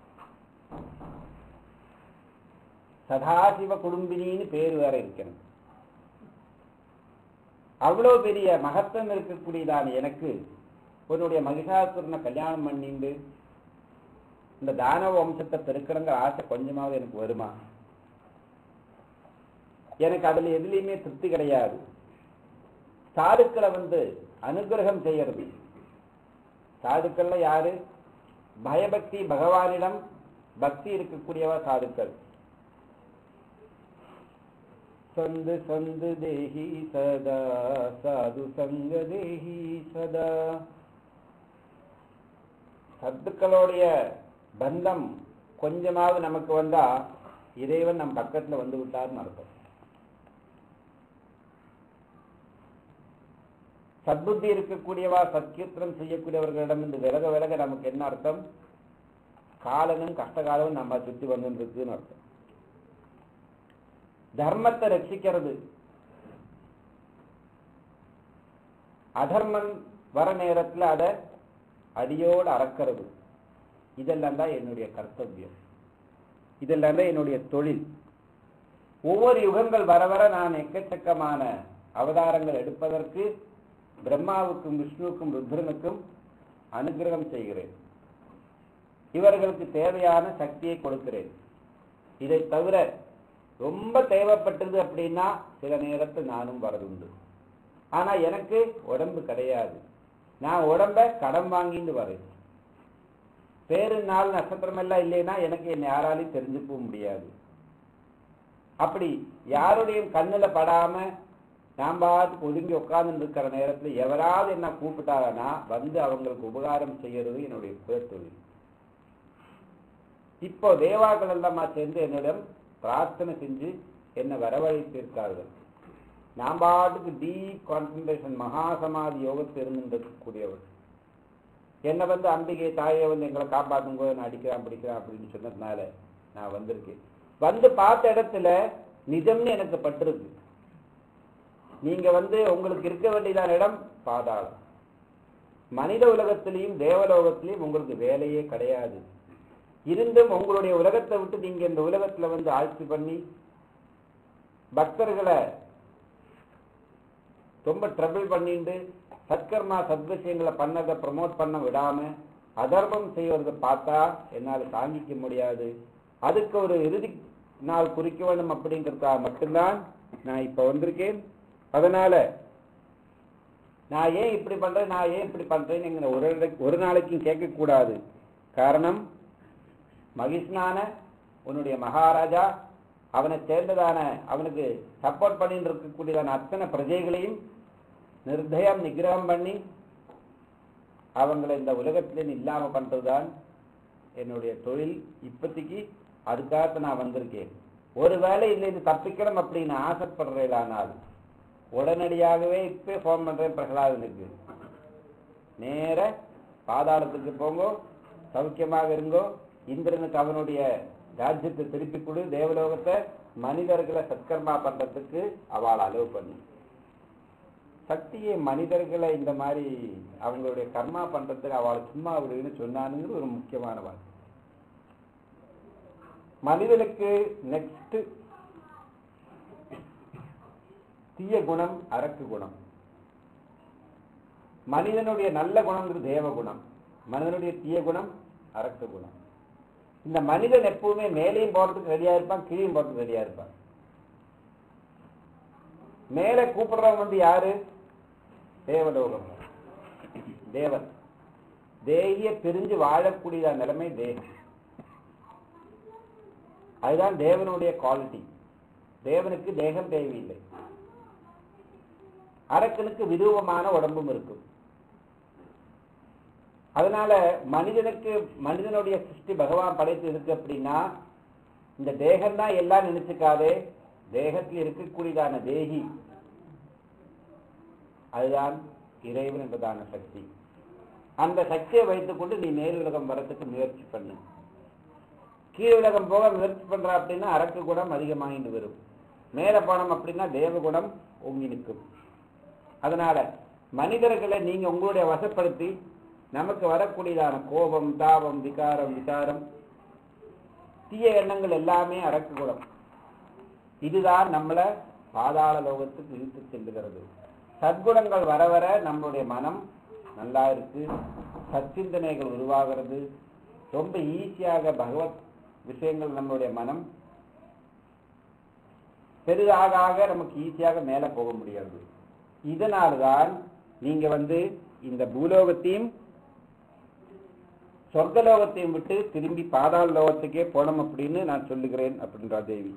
சதாசிவ குடும்பினின்னு பேர் வேற இருக்கிறது அவ்வளவு பெரிய மகத்துவம் இருக்கக்கூடியதான எனக்கு உன்னுடைய மகிஷாசுரனை கல்யாணம் பண்ணிண்டு இந்த தானவ வம்சத்தை பெருக்கிறங்கிற ஆசை கொஞ்சமாவது எனக்கு வருமா எனக்கு அதுல எதுலையுமே திருப்தி கிடையாது சாதுக்களை வந்து அனுகிரகம் செய்யறது சாதுக்கள்ல யாரு பயபக்தி பகவானிடம் பக்தி இருக்கக்கூடியவா சாதுக்கள் சந்து சந்து தேஹி சதா சாது சங்க தேஹி சதா சத்துக்களுடைய பந்தம் கொஞ்சமாவது நமக்கு வந்தா இறைவன் நம் பக்கத்துல வந்து விட்டார்னு அர்த்தம் சத்புத்தி இருக்கக்கூடியவா சத்கீர்த்தனம் செய்யக்கூடியவர்களிடம் இந்த விலக விலக நமக்கு என்ன அர்த்தம் காலனும் கஷ்டகாலமும் நம்ம சுத்தி வந்துருக்குன்னு அர்த்தம் தர்மத்தை ரட்சிக்கிறது அதர்மம் வர நேரத்துல அதை அடியோடு அறக்கிறது இதெல்லாம் தான் என்னுடைய கர்த்தவியம் இதெல்லாம் தான் என்னுடைய தொழில் ஒவ்வொரு யுகங்கள் வர வர நான் எக்கச்சக்கமான அவதாரங்கள் எடுப்பதற்கு பிரம்மாவுக்கும் விஷ்ணுவுக்கும் ருத்ரனுக்கும் அனுகிரகம் செய்கிறேன் இவர்களுக்கு தேவையான சக்தியை கொடுக்கிறேன் இதை தவிர ரொம்ப தேவைப்பட்டது அப்படின்னா சில நேரத்தில் நானும் வரதுண்டு ஆனா எனக்கு உடம்பு கிடையாது நான் உடம்ப கடன் வாங்கிட்டு வரேன் பேரு நாள் நட்சத்திரம் எல்லாம் இல்லைன்னா எனக்கு என்னை யாராலையும் தெரிஞ்சுக்க முடியாது அப்படி யாருடைய கண்ணுல படாம நான் பாட்டுக்கு ஒதுங்கி உட்கார்ந்து இருக்கிற நேரத்துல எவராவது என்ன கூப்பிட்டாங்கன்னா வந்து அவங்களுக்கு உபகாரம் செய்யறது என்னுடைய குலத்தொழில் இப்போ தேவாக்கள் எல்லாமா சேர்ந்து என்னிடம் பிரார்த்தனை செஞ்சு என்னை வரவழைத்திருக்கார்கள் நான் பாட்டுக்கு டீப் கான்சன்ட்ரேஷன் மகாசமாதி யோகத்தில் இருந்துருக்கக்கூடியவர் என்னை வந்து அம்பிகை தாயை வந்து எங்களை காப்பாற்றுங்க நான் அடிக்கிறேன் பிடிக்கிறேன் அப்படின்னு சொன்னதுனால நான் வந்திருக்கேன் வந்து பார்த்த இடத்துல நிஜம்னு எனக்கு பட்டிருக்கு நீங்க வந்து உங்களுக்கு இருக்க வேண்டியதான இடம் பாதாளம் மனித உலகத்திலையும் தேவலோகத்திலையும் உங்களுக்கு வேலையே கிடையாது இருந்தும் உங்களுடைய உலகத்தை விட்டு நீங்க இந்த உலகத்துல வந்து ஆட்சி பண்ணி பக்தர்களை ரொம்ப ட்ரபிள் பண்ணிட்டு சத்கர்மா சத்விஷயங்களை பண்ணதை ப்ரமோட் பண்ண விடாம அதர்மம் செய்வதை பார்த்தா என்னால் தாங்கிக்க முடியாது அதுக்கு ஒரு இறுதி நாள் குறிக்க வேண்டும் அப்படிங்கிறதுக்காக மட்டும்தான் நான் இப்ப வந்திருக்கேன் அதனால நான் ஏன் இப்படி பண்றேன் நான் ஏன் இப்படி பண்றேன்னு ஒரு ஒரு நாளைக்கும் கேட்கக்கூடாது காரணம் மகிஷ்ணான உன்னுடைய மகாராஜா அவனை சேர்ந்ததான அவனுக்கு சப்போர்ட் பண்ணிட்டு இருக்கக்கூடியதான அத்தனை பிரஜைகளையும் நிர்தயம் நிகிரகம் பண்ணி அவங்களை இந்த உலகத்திலே இல்லாம பண்றதுதான் என்னுடைய தொழில் இப்போதைக்கு அதுக்காக நான் வந்திருக்கேன் ஒருவேளை இல்லை இது தப்பிக்கணும் அப்படின்னு ஆசைப்படுறேனானால் உடனடியாகவே இப்பே ஃபோன் பண்றேன் பிரகலாதனுக்கு நேர பாதாளத்துக்கு போங்கோ சௌக்கியமாக இருங்கோ இந்திரனுக்கு அவனுடைய ராஜ்யத்தை திருப்பி கொடு தேவலோகத்தை மனிதர்களை சத்கர்மா பண்றதுக்கு அவள் அலோவ் பண்ணு சக்தியை மனிதர்களை இந்த மாதிரி அவங்களுடைய கர்மா பண்றதுக்கு அவளை சும்மா விடுன்னு சொன்னானுங்கிறது ஒரு முக்கியமான வார்த்தை மனிதனுக்கு நெக்ஸ்ட் தீய குணம் அரக்கு குணம் மனிதனுடைய நல்ல குணங்கிறது தேவ குணம் மனிதனுடைய தீய குணம் அரக்க குணம் இந்த மனிதன் எப்பவுமே மேலேயும் போறதுக்கு ரெடியா இருப்பான் கீழே போறதுக்கு ரெடியா இருப்பான் மேலே கூப்பிடுறவன் வந்து யாரு தேவலோகம் தேவன் தேகிய பிரிஞ்சு வாழக்கூடிய நிலைமை தேகம் அதுதான் தேவனுடைய குவாலிட்டி தேவனுக்கு தேகம் தேவையில்லை அரக்கனுக்கு விதூபமான உடம்பும் இருக்கும் அதனால மனிதனுக்கு மனிதனுடைய சிருஷ்டி பகவான் படைத்து இருக்கு அப்படின்னா இந்த தேகம் தான் எல்லாம் நினைச்சுக்காதே தேகத்தில் இருக்கக்கூடியதான தேகி அதுதான் இறைவன் என்பதான சக்தி அந்த சக்தியை வைத்துக்கொண்டு நீ மேல் உலகம் வரத்துக்கு முயற்சி பண்ணு கீழ் உலகம் போக முயற்சி பண்ற அப்படின்னா அரக்கு குணம் அதிகமாகிட்டு வரும் மேல போனோம் அப்படின்னா தேவ குணம் ஓங்கி நிற்கும் அதனால மனிதர்களை நீங்க உங்களுடைய வசப்படுத்தி நமக்கு வரக்கூடியதான கோபம் தாபம் விகாரம் விசாரம் தீய எண்ணங்கள் எல்லாமே அரக்கு குணம் இதுதான் நம்மளை பாதாள லோகத்துக்கு இழுத்து செல்லுகிறது சத்குணங்கள் வர வர நம்மளுடைய மனம் நல்லா இருக்கு சச்சிந்தனைகள் உருவாகிறது ரொம்ப ஈஸியாக பகவத் விஷயங்கள் நம்மளுடைய மனம் பெரிதாக ஆக நமக்கு ஈஸியாக மேலே போக முடியாது இதனால்தான் நீங்க வந்து இந்த பூலோகத்தையும் சொர்க்கலோகத்தையும் விட்டு திரும்பி பாதாள லோகத்துக்கே போனோம் அப்படின்னு நான் சொல்லுகிறேன் அப்படின்றா தேவி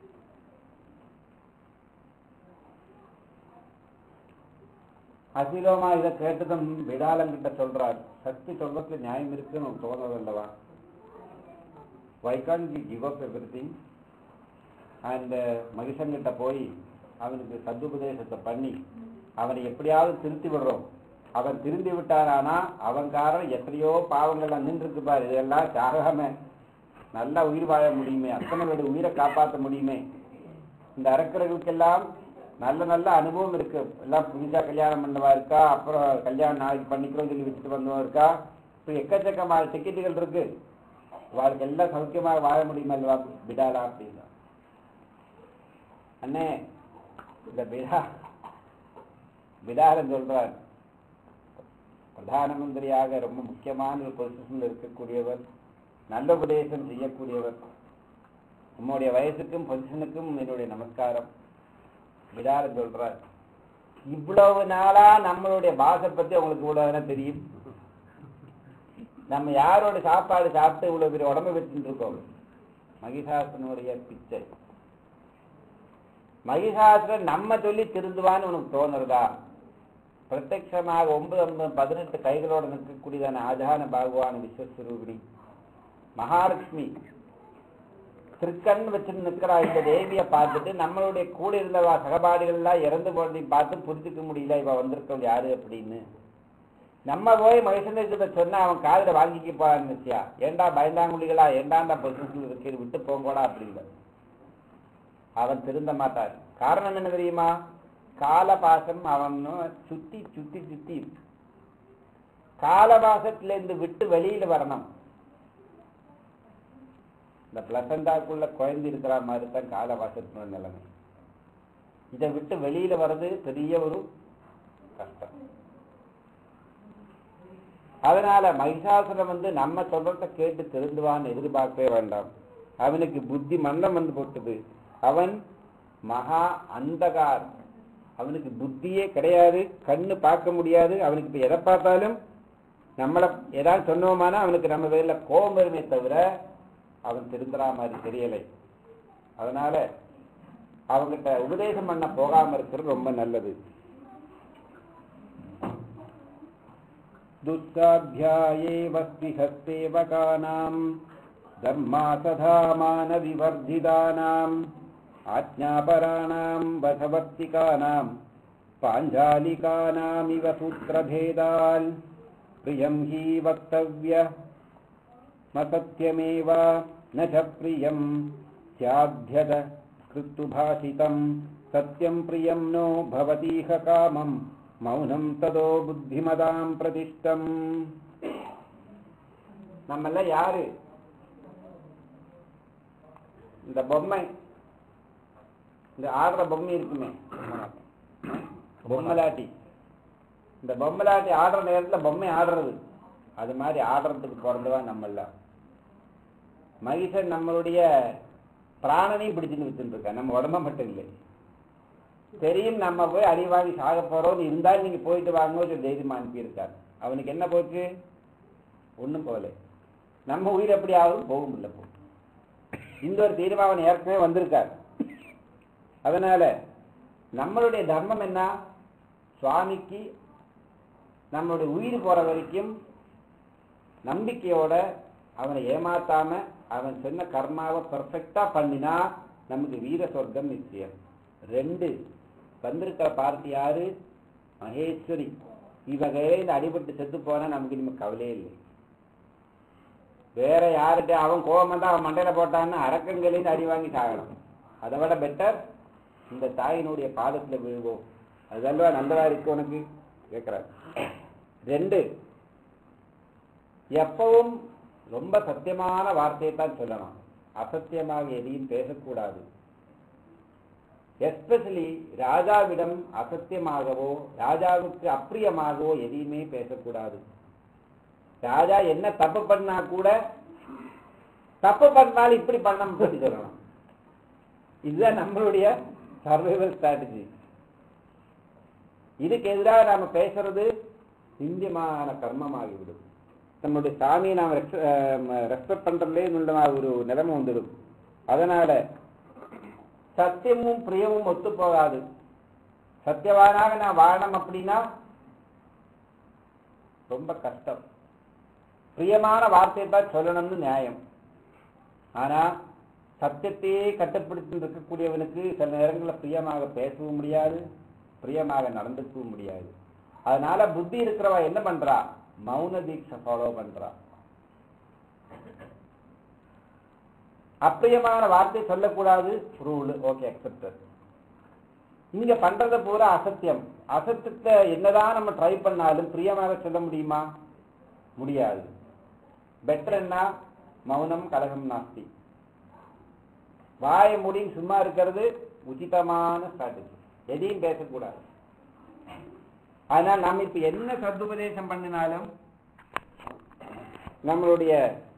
அசிலோமா இதை கேட்டதும் விடாலங்கிட்ட சொல்றார் சக்தி சொல்றதுல நியாயம் இருக்குன்னு உனக்கு தோணுதல்லவா why can we give up everything and மகிஷங்கிட்ட போய் அவனுக்கு சத்துபதேசத்தை பண்ணி அவனை எப்படியாவது திருத்தி விடுறோம் அவன் திருந்தி விட்டாரானா அவன் காரணம் எத்தனையோ பாவங்கள்லாம் நின்றுருக்கு பாரு இதெல்லாம் சாகாம நல்லா உயிர் வாழ முடியுமே அத்தனை பேர் உயிரை காப்பாற்ற முடியுமே இந்த அரக்கர்களுக்கெல்லாம் நல்ல நல்ல அனுபவம் இருக்கு எல்லாம் புதுசா கல்யாணம் பண்ணவா இருக்கா அப்புறம் கல்யாணம் நாளைக்கு பண்ணிக்கிறோம் சொல்லி வச்சுட்டு வந்தவா இருக்கா இப்போ எக்கச்சக்கமான டிக்கெட்டுகள் இருக்கு வாழ்க்கை எல்லாம் சௌக்கியமாக வாழ முடியுமா இல்லவா விடாலா அப்படின்னா அண்ணே இந்த விடா விடாரன் சொல்றார் பிரதான மந்திரியாக ரொம்ப முக்கியமான ஒரு பொசிஷன்ல இருக்கக்கூடியவர் நல்ல உபதேசம் செய்யக்கூடியவர் உம்முடைய வயசுக்கும் பொசிஷனுக்கும் என்னுடைய நமஸ்காரம் விடாரன் சொல்றார் இவ்வளவு நாளா நம்மளுடைய பாசை பத்தி உங்களுக்கு இவ்வளவு தெரியும் நம்ம யாரோட சாப்பாடு சாப்பிட்டு இவ்வளவு பெரிய உடம்பு வச்சுட்டு இருக்கோம் மகிஷாசனுடைய பிச்சை மகிஷாசுரன் நம்ம சொல்லி திருந்துவான்னு உனக்கு தோணுறதா பிரத்யட்சமாக ஒன்பது ஒன்பது பதினெட்டு கைகளோட நிற்கக்கூடியதான ஆஜான பகவான் விஸ்வஸ்வரூபிணி மகாலட்சுமி திருக்கண் வச்சுட்டு நிற்கிறா இந்த தேவியை பார்த்துட்டு நம்மளுடைய கூட இருந்தவா சகபாடிகள் எல்லாம் இறந்து போனதையும் பார்த்து புரிஞ்சுக்க முடியல இவ வந்திருக்கவள் யாரு அப்படின்னு நம்ம போய் மகேசந்திரத்தை சொன்னா அவன் காதுல வாங்கிக்க போறான்னு வச்சியா ஏண்டா பயந்தாங்குழிகளா ஏண்டாண்டா பொசிஷன்ல இருக்கு விட்டு போங்கோடா அப்படின்னு அவன் திருந்த மாட்டான் காரணம் என்ன தெரியுமா காலபாசம் அவன் சுத்தி சுத்தி சுத்தி இருக்கு. காலபாசத்துல இருந்து விட்டு வெளியில வரணும் இந்த பிளசண்டாக்குள்ள குழந்தை இருக்கிற மாதிரி தான் காலவாசத்தினோட நிலைமை இதை விட்டு வெளியில வர்றது பெரிய ஒரு கஷ்டம் அதனால மகிஷாசுரன் வந்து நம்ம சொல்றத கேட்டு திருந்துவான்னு எதிர்பார்க்கவே வேண்டாம் அவனுக்கு புத்தி மந்தம் வந்து போட்டுது அவன் மகா அந்தகார் அவனுக்கு புத்தியே கிடையாது கண்ணு பார்க்க முடியாது அவனுக்கு இப்ப எதை பார்த்தாலும் நம்மளை ஏதாவது சொன்னோமானா அவனுக்கு நம்ம பேர்ல கோபம் வருமே தவிர அவன் திருந்துறா மாதிரி தெரியலை அதனால அவங்கிட்ட உபதேசம் பண்ண போகாம இருக்கிறது ரொம்ப நல்லது दुःखाध्यायेवस्तिहस्तेवकानाम् धर्मासधामानविवर्धितानाम् आज्ञापराणाम् वशवर्तिकानाम् पाञ्जालिकानामिव सूत्रभेदाल् प्रियम् हि वक्तव्य मसत्यमेव न च प्रियम् स्याध्यद कृत्तुभाषितम् सत्यम् प्रियम् नो भवतीह कामम् மௌனம் ததோ புத்திமதாம் பிரதிஷ்டம் நம்மள யாரு இந்த பொம்மை இந்த ஆடுற பொம்மை இருக்குமே பொம்மலாட்டி இந்த பொம்மலாட்டி ஆடுற நேரத்துல பொம்மை ஆடுறது அது மாதிரி ஆடுறதுக்கு பிறந்தவா நம்மள மகிஷன் நம்மளுடைய பிராணனையும் பிடிச்சுன்னு வச்சுட்டு இருக்கா நம்ம உடம்ப மட்டும் இல்லை தெரியும் நம்ம போய் அடி வாங்கி சாக போறோம் இருந்தாலும் நீங்க போயிட்டு வாங்க சொல்லி தைரியமா அனுப்பியிருக்காரு அவனுக்கு என்ன போச்சு ஒண்ணும் போகல நம்ம உயிர் எப்படி ஆகும் போகும் இல்லை போ இந்த ஒரு தீர்மானம் ஏற்கனவே வந்திருக்காரு அதனால நம்மளுடைய தர்மம் என்ன சுவாமிக்கு நம்மளுடைய உயிர் போற வரைக்கும் நம்பிக்கையோட அவனை ஏமாத்தாம அவன் சொன்ன கர்மாவை பெர்ஃபெக்டா பண்ணினா நமக்கு வீர சொர்க்கம் நிச்சயம் ரெண்டு வந்திருக்கிற பார்ட்டி யாரு மகேஸ்வரி இவகையில அடிபட்டு செத்து போனா நமக்கு இனிமே கவலையே இல்லை வேற யார்கிட்ட அவன் கோபம் தான் அவன் மண்டையில போட்டான்னு அரக்கங்களின்னு அடி வாங்கி சாகணும் அதை விட பெட்டர் இந்த தாயினுடைய பாதத்துல விழுவோம் அதெல்லாம் நல்லதா இருக்கு உனக்கு கேட்கிறார் ரெண்டு எப்பவும் ரொம்ப சத்தியமான வார்த்தையை தான் சொல்லணும் அசத்தியமாக எதையும் பேசக்கூடாது எஸ்பெஷலி ராஜாவிடம் அசத்தியமாகவோ ராஜாவுக்கு அப்பிரியமாகவோ எதையுமே பேசக்கூடாது ராஜா என்ன தப்பு பண்ணா கூட தப்பு பண்ணாலும் இப்படி பண்ண சொல்லி சொல்லணும் இதுதான் நம்மளுடைய சர்வைவல் ஸ்ட்ராட்டஜி இதுக்கு எதிராக நாம பேசுறது நிந்தியமான கர்மமாகிவிடும் நம்மளுடைய சாமியை நாம் ரெஸ்பெக்ட் பண்றதுலே உள்ள ஒரு நிலைமை வந்துடும் அதனால சத்தியமும் பிரியமும் ஒத்து போகாது சத்தியவானாக நான் வாழணும் அப்படின்னா ரொம்ப கஷ்டம் பிரியமான வார்த்தையை தான் சொல்லணும்னு நியாயம் ஆனா சத்தியத்தையே கட்டுப்படுத்தி இருக்கக்கூடியவனுக்கு சில நேரங்களில் பிரியமாக பேசவும் முடியாது பிரியமாக நடந்துக்கவும் முடியாது அதனால புத்தி இருக்கிறவ என்ன பண்றா மௌன தீட்சை ஃபாலோ பண்றா அப்பிரியமான வார்த்தை சொல்லக்கூடாது ரூல் ஓகே அக்செப்டட் இங்க பண்றத பூரா அசத்தியம் அசத்தியத்தை என்னதான் நம்ம ட்ரை பண்ணாலும் பிரியமாக சொல்ல முடியுமா முடியாது பெட்டர் என்ன மௌனம் கலகம் நாஸ்தி வாய முடியும் சும்மா இருக்கிறது உச்சிதமான ஸ்ட்ராட்டஜி எதையும் பேசக்கூடாது அதனால் நாம் இப்ப என்ன சதுபதேசம் பண்ணினாலும் நம்மளுடைய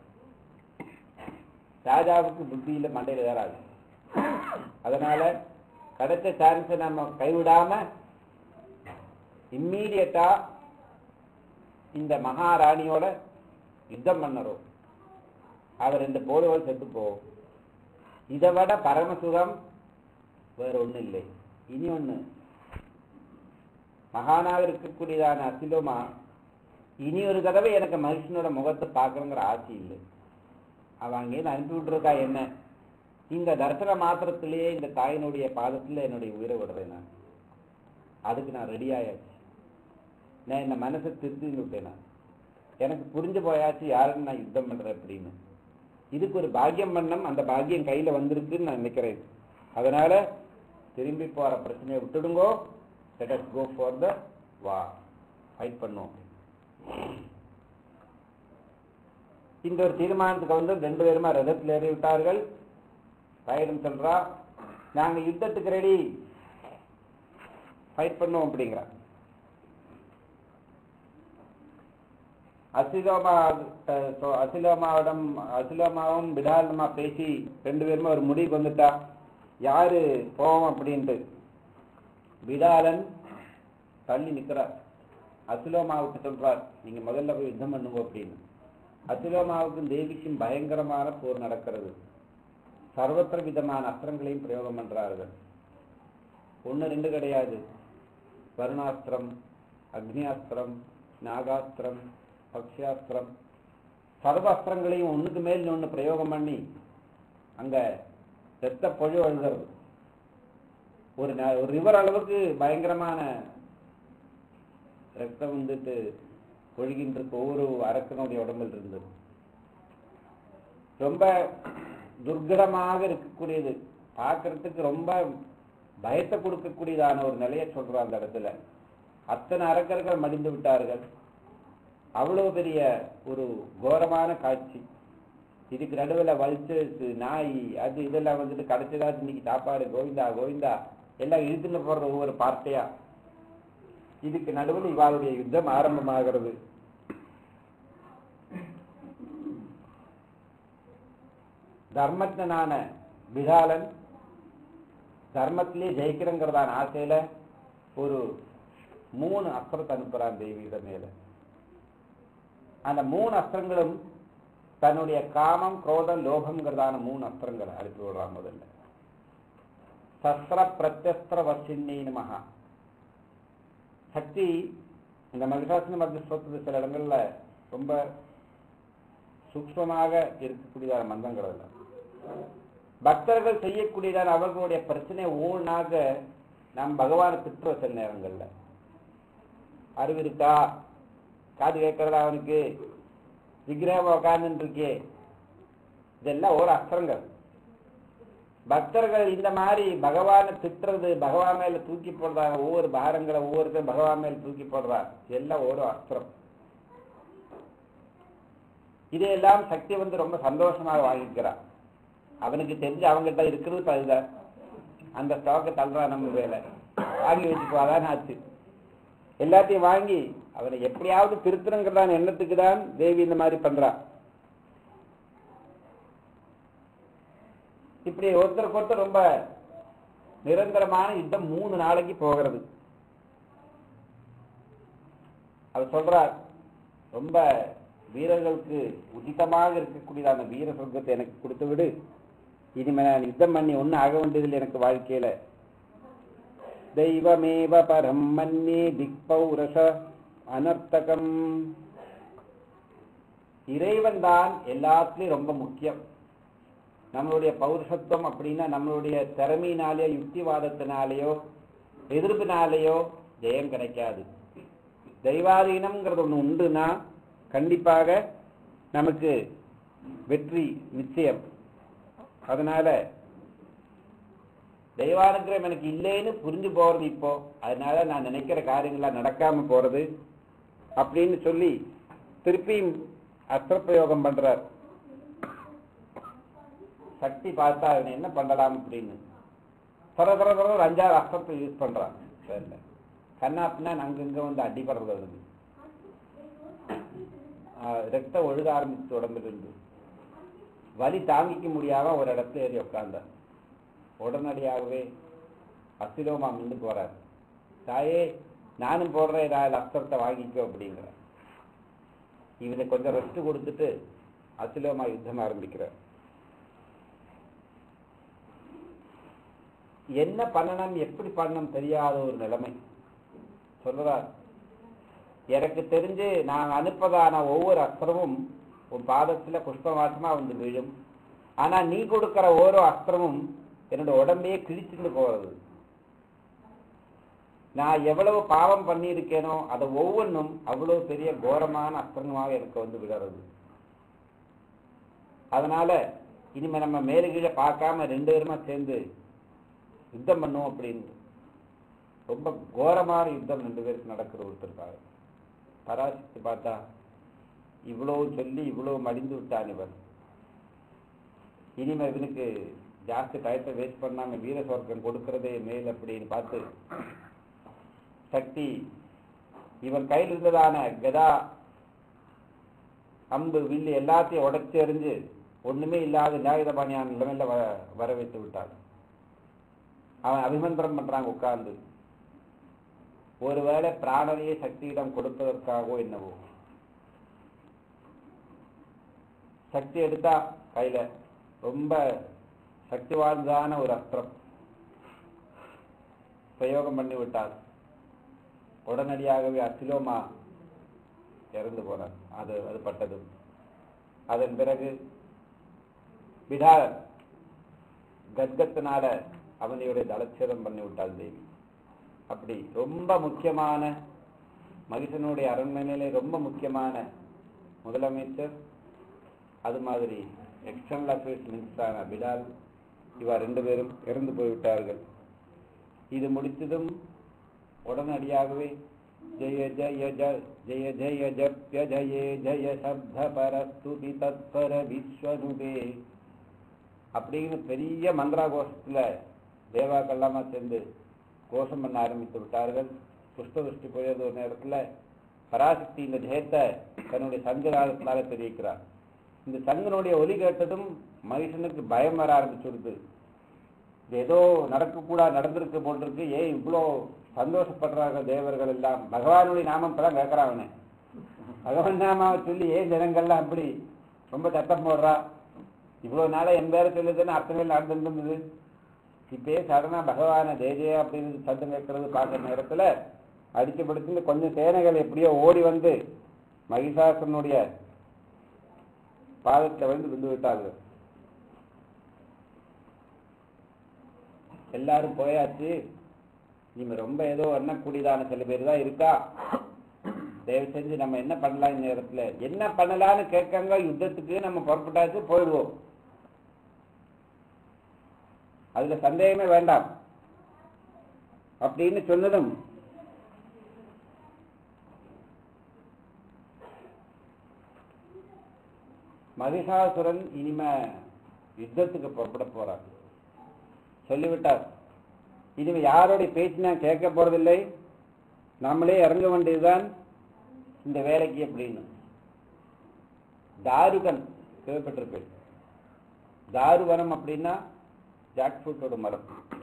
ராஜாவுக்கு புத்தியில மண்டையில ஏறாது அதனால கிடைச்ச சான்ஸை நம்ம கைவிடாம இம்மீடியட்டா இந்த மகாராணியோட யுத்தம் பண்ணறோம் அவர் ரெண்டு போடுவோம் செத்து போவோம் இதை விட பரமசுகம் வேற ஒண்ணு இல்லை இனி ஒண்ணு மகானாக இருக்கக்கூடியதான அசிலோமா இனி ஒரு தடவை எனக்கு மனுஷனோட முகத்தை பார்க்கணுங்கிற ஆசை இல்லை அவன் அங்கேருந்து அனுப்பி விட்டுருக்கா என்ன இந்த தரிசன மாத்திரத்திலேயே இந்த தாயினுடைய பாதத்துல என்னுடைய உயிரை விடுறேன் நான் அதுக்கு நான் ரெடி ஆயாச்சு நான் இந்த மனசை திருத்தி விட்டேன் நான் எனக்கு புரிஞ்சு போயாச்சு யாருன்னு நான் யுத்தம் பண்றேன் அப்படின்னு இதுக்கு ஒரு பாக்கியம் பண்ணம் அந்த பாக்கியம் கையில வந்திருக்குன்னு நான் நினைக்கிறேன் அதனால திரும்பி போற பிரச்சனையை விட்டுடுங்கோ let us go for the war fight பண்ணுவோம் இந்த ஒரு தீர்மானத்துக்கு வந்து ரெண்டு பேருமா ரதத்தில் ஏறி விட்டார்கள் தாயிடம் சொல்றா நாங்க யுத்தத்துக்கு ரெடி ஃபைட் பண்ணுவோம் அப்படிங்கிறா அசிலோமா அஹ், so அசிலோமாவிடம் அசிலோமாவும் பிடாலமா பேசி ரெண்டு பேருமே ஒரு முடிவுக்கு வந்துட்டா யாரு போவோம் அப்படின்ட்டு பிடாலன் தள்ளி நிக்கிறார் அசிலோமாவுக்கு சொல்றார் நீங்க முதல்ல போய் யுத்தம் பண்ணுங்க அப்படின்னு அசிலோமாவுக்கும் தேவிக்கும் பயங்கரமான போர் நடக்கிறது சர்வத்திர விதமான அஸ்திரங்களையும் பிரயோகம் பண்றார்கள் ஒன்று ரெண்டு கிடையாது வருணாஸ்திரம் அக்னியாஸ்திரம் நாகாஸ்திரம் பக்ஷாஸ்திரம் சர்வ அஸ்திரங்களையும் ஒண்ணுக்கு மேல் ஒண்ணு பிரயோகம் பண்ணி அங்க ரத்த பொழு அழுகிறது ஒரு ந- ஒரு ரிவர் அளவுக்கு பயங்கரமான ரத்தம் வந்துட்டு ஒழுகின்ற இருக்கு ஒவ்வொரு அரக்கனுடைய உடம்பில் இருந்தது ரொம்ப துர்கடமாக இருக்கக்கூடியது பார்க்கறதுக்கு ரொம்ப பயத்தை கொடுக்கக்கூடியதான ஒரு நிலையை சொல்றான் அந்த இடத்துல அத்தனை அரக்கர்கள் மடிந்து விட்டார்கள் அவ்வளவு பெரிய ஒரு கோரமான காட்சி இதுக்கு நடுவில் வலிச்சு நாய் அது இதெல்லாம் வந்துட்டு கிடைச்சதா இன்னைக்கு சாப்பாடு கோவிந்தா கோவிந்தா எல்லாம் இழுத்துன்னு போடுற ஒவ்வொரு பார்ட்டையா இதுக்கு நடுவில் இவாளுடைய யுத்தம் ஆரம்பமாகிறது தர்மஜனான பிடாலன் தர்மத்திலே ஜெயிக்கிறங்கிறதான ஆசையில ஒரு மூணு அஸ்திரத்தை அனுப்புறான் தேவியிட மேல அந்த மூணு அஸ்திரங்களும் தன்னுடைய காமம் குரோதம் லோகம்ங்கிறதான மூணு அஸ்திரங்களை அனுப்பி விடுறான் முதல்ல சஸ்திர பிரத்யஸ்திர வசின்னு மகா சக்தி இந்த மகிஷாசன மத்திய ஸ்தோத்திர சில இடங்கள்ல ரொம்ப சூக்ஷ்மமாக இருக்கக்கூடியதான மந்தங்கள் எல்லாம் பக்தர்கள் செய்யக்கூடியதான அவர்களுடைய பிரச்சனை ஊனாக நாம் பகவானை திட்டுற சில நேரங்கள்ல அறிவு இருக்கா காது கேட்கறதா அவனுக்கு விக்கிரகம் உட்கார்ந்துட்டு இருக்கே இதெல்லாம் ஒரு அஸ்திரங்கள் பக்தர்கள் இந்த மாதிரி பகவானை திட்டுறது பகவான் மேல தூக்கி போடுறாங்க ஒவ்வொரு பாரங்களை ஒவ்வொருத்தரும் பகவான் மேல தூக்கி போடுறாங்க எல்லாம் ஒரு அஸ்திரம் இதையெல்லாம் சக்தி வந்து ரொம்ப சந்தோஷமாக வாங்கிக்கிறான் அவனுக்கு தெரிஞ்சு அவங்ககிட்ட இருக்கிறது இப்ப அதுதான் அந்த ஸ்டாக்கை தள்ளுறான் நம்ம வேலை வாங்கி வச்சுக்கோ அதான் ஆச்சு எல்லாத்தையும் வாங்கி அவனை எப்படியாவது திருத்தணுங்கிறதான எண்ணத்துக்கு தான் தேவி இந்த மாதிரி பண்றான் இப்படி ஒருத்தருக்கு ஒருத்தர் ரொம்ப நிரந்தரமான யுத்தம் மூணு நாளைக்கு போகிறது அவர் சொல்றார் ரொம்ப வீரர்களுக்கு உச்சிதமாக இருக்கக்கூடியதான வீர சொர்க்கத்தை எனக்கு கொடுத்து விடு இனிமே நான் யுத்தம் பண்ணி ஒன்னும் ஆக வேண்டியதில்லை எனக்கு வாழ்க்கையில தெய்வமேவ பரம் மன்னே திக்பௌரச அனர்த்தகம் இறைவன் தான் எல்லாத்துலயும் ரொம்ப முக்கியம் நம்மளுடைய பௌருஷத்துவம் அப்படின்னா நம்மளுடைய திறமையினாலேயோ யுக்திவாதத்தினாலேயோ எதிர்ப்பினாலேயோ ஜெயம் கிடைக்காது தெய்வாதீனம்ங்கிறது ஒண்ணு உண்டுன்னா கண்டிப்பாக நமக்கு வெற்றி நிச்சயம் அதனால தெய்வானுக்கிரம் எனக்கு இல்லைன்னு புரிஞ்சு போறது இப்போ அதனால நான் நினைக்கிற காரியங்கள்லாம் நடக்காம போறது அப்படின்னு சொல்லி திருப்பியும் அஸ்திரப்பிரயோகம் பண்றார் சக்தி பார்த்தா அவன் என்ன பண்ணலாம் அப்படின்னு தர தர தர ஒரு அஞ்சாறு அஸ்திரத்தை யூஸ் பண்றான் சரில கண்ணாப்பின்னா அங்கங்க வந்து அடிபடுறது அவனுக்கு ஆஹ் ரத்தம் ஒழுக ஆரம்பிச்சு உடம்பிலிருந்து வலி தாங்கிக்க முடியாம ஒரு இடத்துல ஏறி உட்கார்ந்தார் உடனடியாகவே அசிலோமா முன்னுக்கு வரார் தாயே நானும் போடுறேன் நான் அஸ்திரத்தை வாங்கிக்கோ அப்படிங்கிற இவனுக்கு கொஞ்சம் ரெஸ்ட் கொடுத்துட்டு அசிலோமா யுத்தம் ஆரம்பிக்கிறார் என்ன பண்ணணும் எப்படி பண்ணணும் தெரியாத ஒரு நிலைமை சொல்றார் எனக்கு தெரிஞ்சு நான் அனுப்பதான ஒவ்வொரு அஸ்திரமும் உன் பாதத்துல புஷ்பமாசமா வந்து விழும் ஆனா நீ கொடுக்கிற ஓரோ அஸ்திரமும் என்னோட உடம்பையே கிழிச்சுட்டு போறது நான் எவ்வளவு பாவம் பண்ணியிருக்கேனோ அதை ஒவ்வொன்றும் அவ்வளவு பெரிய கோரமான அஸ்திரமாக எனக்கு வந்து விடுறது அதனால இனிமே நம்ம மேலே கீழே பார்க்காம ரெண்டு பேருமா சேர்ந்து யுத்தம் பண்ணுவோம் அப்படின்னு ரொம்ப கோரமான யுத்தம் ரெண்டு பேருக்கு நடக்கிற ஒருத்தருக்காக பராசக்தி பார்த்தா இவ்வளவு சொல்லி இவ்வளவு மடிந்து விட்டான் இவன் இனிமே இவனுக்கு ஜாஸ்தி டயத்தை வேஸ்ட் பண்ணாம வீர சொர்க்கம் கொடுக்கறதே மேல் அப்படின்னு பார்த்து சக்தி இவன் கையில் இருந்ததான கதா அம்பு வில்லு எல்லாத்தையும் உடைச்சு எறிஞ்சு ஒண்ணுமே இல்லாத நியாயுதபாணியான நிலைமையில வ வர வைத்து விட்டான் அவன் அபிமந்திரம் பண்றாங்க உட்கார்ந்து ஒருவேளை பிராணனையே சக்தியிடம் கொடுப்பதற்காகவோ என்னவோ சக்தி எடுத்தா கையில ரொம்ப சக்தி வாய்ந்ததான ஒரு அஸ்திரம் பிரயோகம் பண்ணி விட்டார் உடனடியாகவே அசிலோமா இறந்து போனார் அது அது பட்டது அதன் பிறகு விடாரன் கத்கத்தினால அவனையுடைய தலச்சேதம் பண்ணி விட்டாள் தேவி அப்படி ரொம்ப முக்கியமான மகிஷனுடைய அரண்மனையிலே ரொம்ப முக்கியமான முதலமைச்சர் அது மாதிரி எக்ஸ்டர்னல் அஃபேர்ஸ் மினிஸ்டரான பிலால் இவா ரெண்டு பேரும் இறந்து போய்விட்டார்கள் இது முடித்ததும் உடனடியாகவே ஜெய ஜெய ஜ ஜெய ஜெய ஜப்ய ஜெய ஜெய சப்த பரஸ்துதி தத்பர விஸ்வனுதே அப்படின்னு பெரிய மந்திரா கோஷத்துல தேவாக்கள்லாமா சேர்ந்து கோஷம் பண்ண ஆரம்பித்து விட்டார்கள் புஷ்பவஷ்டி போயது ஒரு நேரத்துல பராசக்தி இந்த ஜெயத்தை தன்னுடைய சங்கராகத்தினால தெரிவிக்கிறார் இந்த சங்கனுடைய ஒலி கேட்டதும் மனுஷனுக்கு பயம் வர ஆரம்பிச்சுடுது இது ஏதோ நடக்கக்கூடாது நடந்திருக்கு போட்டிருக்கு ஏன் இவ்வளோ சந்தோஷப்படுறாங்க தேவர்கள் எல்லாம் பகவானுடைய நாமம் இப்பதான் கேட்கறான் பகவான் நாமாவை சொல்லி ஏன் ஜனங்கள்லாம் அப்படி ரொம்ப சத்தம் போடுறா இவ்வளவு நாளா என் பேரை சொல்லுதுன்னு அர்த்தங்கள் நடந்துருந்தது இப்பயே சடனா பகவான தேஜே அப்படின்னு சத்தம் கேட்கறது பார்க்குற நேரத்துல அடிச்சு பிடிச்சு கொஞ்சம் சேனைகள் எப்படியோ ஓடி வந்து மகிஷாசனுடைய பாதத்தில் வந்து விழுந்து விட்டார்கள் எல்லாரும் போயாச்சு இவங்க ரொம்ப ஏதோ எண்ணக்கூடியதான சில பேர் தான் இருக்கா தயவு செஞ்சு நம்ம என்ன பண்ணலாம் இந்த நேரத்துல என்ன பண்ணலாம்னு கேட்காங்க யுத்தத்துக்கு நம்ம புறப்பட்டாச்சு போயிடுவோம் அதுல சந்தேகமே வேண்டாம் அப்படின்னு சொன்னதும் மகிஷாசுரன் இனிமே யுத்தத்துக்கு புறப்பட போறார் சொல்லிவிட்டார் இனிமே யாரோடைய பேச்சு நான் கேட்க போறதில்லை நம்மளே இறங்க வேண்டியதுதான் இந்த வேலைக்கு அப்படின்னு தாருகன் கேள்விப்பட்டிருப்பேன் தாருவனம் அப்படின்னா ஜாக் ஃப்ரூட்டோட மரம்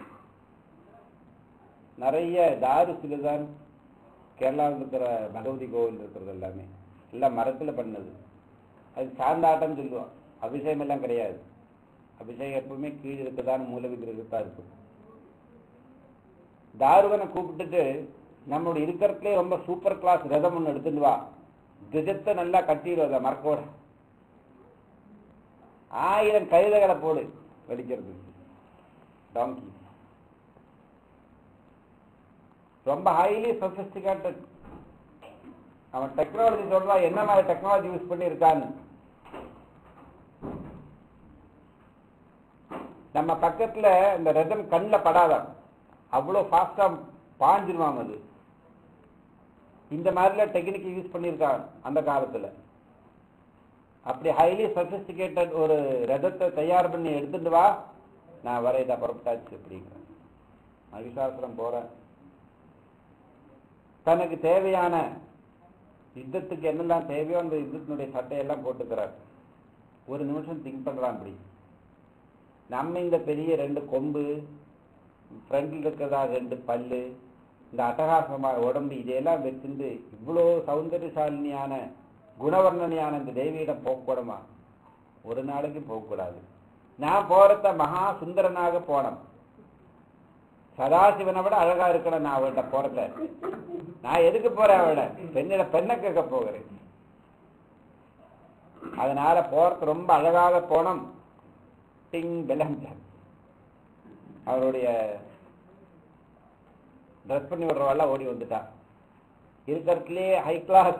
நிறைய தாரு சிலுதான் கேரளாவில் இருக்கிற பகவதி கோவில் இருக்கிறது எல்லாமே எல்லாம் மரத்துல பண்ணது அது சாந்தாட்டம் சொல்லுவோம் அபிஷேகம் எல்லாம் கிடையாது அபிஷேகம் எப்பவுமே கீழே இருக்கதான் மூல விக்கிரகத்தா இருக்கும் தாருவனை கூப்பிட்டுட்டு நம்மளோட இருக்கிறதுலே ரொம்ப சூப்பர் கிளாஸ் ரதம் ஒன்று எடுத்துட்டு வா கஜத்தை நல்லா கட்டிடுவத மரக்கோட ஆயிரம் கழுதைகளை போடு வெடிக்கிறது டாங்கி ரொம்ப ஹைலி சொபிஸ்டிகேட்டட் அவன் டெக்னாலஜி சொல்றான் என்ன மாதிரி டெக்னாலஜி யூஸ் பண்ணி இருக்கான்னு நம்ம பக்கத்துல இந்த ரதம் கண்ணில் படாதான் அவ்வளோ ஃபாஸ்டா பாஞ்சிருவாங்க அது இந்த மாதிரிலாம் டெக்னிக் யூஸ் பண்ணியிருக்காங்க அந்த காலத்துல அப்படி ஹைலி சொபிஸ்டிகேட்டட் ஒரு ரதத்தை தயார் பண்ணி எடுத்துட்டு வா நான் வர இதை புறப்பட்டாச்சு அப்படிங்கிறேன் மகிஷாசுரம் போறேன் தனக்கு தேவையான யுத்தத்துக்கு என்னெல்லாம் தேவையோ அந்த யுத்தத்தினுடைய சட்டையெல்லாம் போட்டுக்கிறார் ஒரு நிமிஷம் திங்க் பண்றான் அப்படி நம்ம இந்த பெரிய ரெண்டு கொம்பு ஃப்ரண்ட்ல இருக்கிறதா ரெண்டு பல்லு இந்த அட்டகாசமான உடம்பு இதையெல்லாம் வச்சிருந்து இவ்வளோ சௌந்தரியசாலினியான குணவர்ணனையான இந்த தேவியிடம் போகக்கூடமா ஒரு நாளைக்கு போகக்கூடாது நான் போறத மகா சுந்தரனாக போனோம் சதாசிவனை விட அழகா இருக்கணும் நான் அவள்கிட்ட போறத நான் எதுக்கு போறேன் அவளை பெண்ணிட பெண்ணை கேட்க போகிறேன் அதனால போறது ரொம்ப அழகாக போனோம் டிங் பெலஞ்சான் அவருடைய ட்ரெஸ் பண்ணி விடுறவாள்லாம் ஓடி வந்துட்டான் இருக்கிறதுலே ஹை கிளாஸ்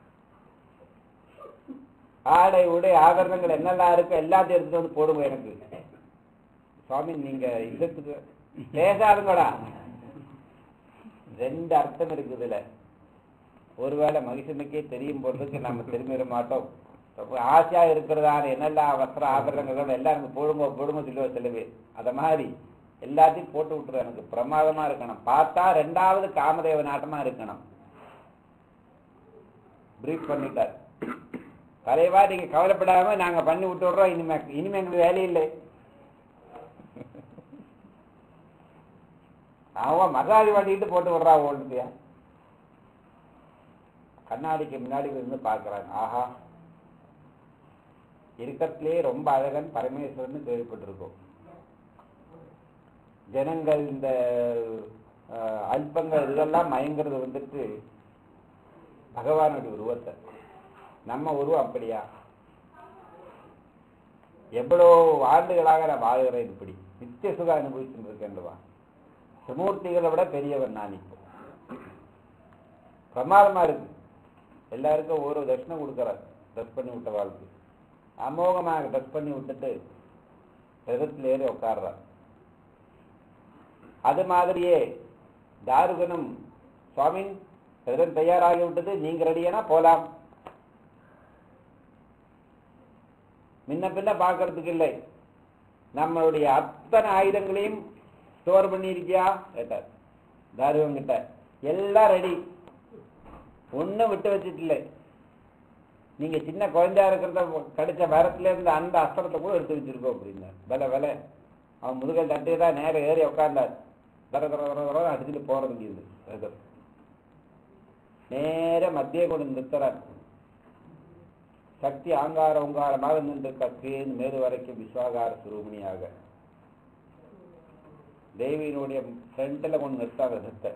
ஆடை உடை ஆபரணங்கள் என்னெல்லாம் இருக்கு எல்லாத்தையும் எடுத்துட்டு வந்து போடுங்க எனக்கு சுவாமி நீங்க இதுக்கு பேசாதுங்கடா ரெண்டு அர்த்தம் இருக்குதுல ஒருவேளை மகிஷனுக்கே தெரியும் போறதுக்கு நம்ம திரும்பிட மாட்டோம் ரொம்ப ஆசையா இருக்கிறதான என்னெல்லாம் வஸ்திர ஆபரணங்கள் எல்லாம் எனக்கு போடுங்க போடுங்க சொல்லுவ செலவு அத மாதிரி எல்லாத்தையும் போட்டு விட்டுரு எனக்கு பிரமாதமா இருக்கணும் பார்த்தா ரெண்டாவது காமதேவ நாட்டமா இருக்கணும் பிரீஃப் பண்ணிட்டார் தலைவா நீங்க கவலைப்படாம நாங்க பண்ணி விட்டு விடுறோம் இனிமே இனிமே எங்களுக்கு வேலை இல்லை அவன் மசாஜ் பண்ணிட்டு போட்டு விடுறான் ஓடுத்தியா கண்ணாடிக்கு முன்னாடி இருந்து பார்க்கறாங்க ஆஹா இருக்கத்திலே ரொம்ப அழகன் பரமேஸ்வரன் கேள்விப்பட்டிருக்கோம் ஜனங்கள் இந்த அஹ், அல்பங்கள் இதெல்லாம் மயங்கிறது வந்துட்டு பகவானுடைய உருவத்தை நம்ம உருவம் அப்படியா எவ்வளோ ஆண்டுகளாக நான் வாழ்கிறேன் இப்படி நித்திய சுகம் அனுபவிச்சுட்டு இருக்கேன்டுவா சுமூர்த்திகளை விட பெரியவன் நான் இப்போ பிரமாதமா இருக்கு எல்லாருக்கும் ஒரு தட்சிணம் கொடுக்குறார் ட்ரெஸ் பண்ணி விட்ட வாழ்க்கை அமோகமாக ட்ரெஸ் பண்ணி விட்டுட்டு ரதத்தில் ஏறி உட்கார்றார் அது மாதிரியே தாருகனும் சுவாமி ரதம் தயாராகி விட்டது நீங்க ரெடியானா போலாம் முன்ன பின்ன பார்க்கறதுக்கு இல்லை நம்மளுடைய அத்தனை ஆயுதங்களையும் ஸ்டோர் பண்ணியிருக்கியா கேட்டார் தாருவன் கிட்ட எல்லாம் ரெடி ஒண்ணும் விட்டு வச்சிட்டு இல்லை நீங்க சின்ன குழந்தையா இருக்கிறத கிடைச்ச வரத்துல இருந்து அந்த அஸ்திரத்தை கூட எடுத்து வச்சிருக்கோம் அப்படின்னார் வில வில அவன் முதுகல் தட்டி தான் நேரம் ஏறி உட்கார்ந்தார் தர தர தர தர அடிச்சுட்டு போற வேண்டியது ரதம். நேர மத்திய கொண்டு நிறுத்துறார் சக்தி ஆங்கார உங்காரமாக நின்று கக்கேன் மேது வரைக்கும் விஸ்வாகார சுரூபிணியாக தேவியினுடைய ஃப்ரண்ட்ல கொண்டு நிறுத்தாங்க ரதத்தை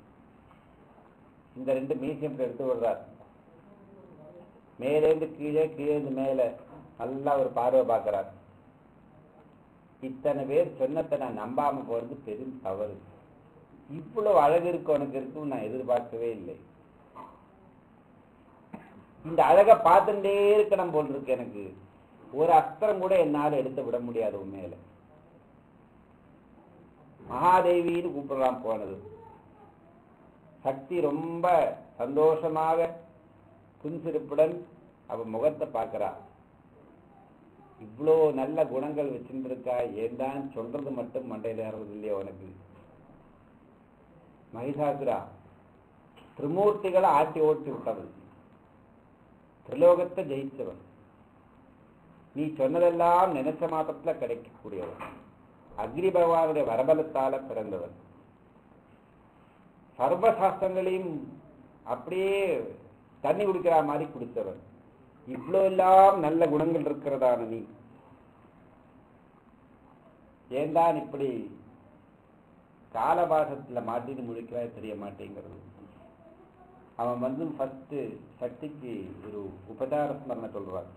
இந்த ரெண்டு மியூசியம் எடுத்து விடுறார் மேலேந்து கீழே கீழேந்து மேலே நல்லா ஒரு பார்வை பார்க்கறார் இத்தனை பேர் சொன்னதை நான் நம்பாம போறது பெரும் தவறு இவ்வளவு அழகு இருக்கு உனக்கு இருக்கும் நான் எதிர்பார்க்கவே இல்லை இந்த அழகை பார்த்துட்டே இருக்கணும் போல் இருக்கு எனக்கு ஒரு அஸ்திரம் கூட என்னால எடுத்து விட முடியாது உண்மையில மகாதேவின்னு கூப்பிடலாம் போனது சக்தி ரொம்ப சந்தோஷமாக புன்சிரிப்புடன் அவ முகத்தை பார்க்கறா இவ்வளோ நல்ல குணங்கள் வச்சிருந்திருக்கா ஏன்தான் சொல்றது மட்டும் மண்டையில ஏறது இல்லையா உனக்கு மகிஷாசுரா திரிமூர்த்திகளை ஆட்டி ஓட்டி விட்டவன் திரிலோகத்தை ஜெயிச்சவன் நீ சொன்னதெல்லாம் நினைச்ச மாத்திரத்துல கிடைக்கக்கூடியவன் அக்னி பகவானுடைய வரபலத்தால பிறந்தவன் சர்வசாஸ்திரங்களையும் அப்படியே தண்ணி குடிக்கிற மாதிரி குடித்தவன் இவ்வளோ எல்லாம் நல்ல குணங்கள் இருக்கிறதான நீ ஏன்தான் இப்படி காலபாசத்துல மாட்டின்னு முழிக்கிறாய் தெரிய மாட்டேங்கிறது அவன் வந்து ஃபர்ஸ்ட் சக்திக்கு ஒரு உபச்சார ஸ்மரணை சொல்றான்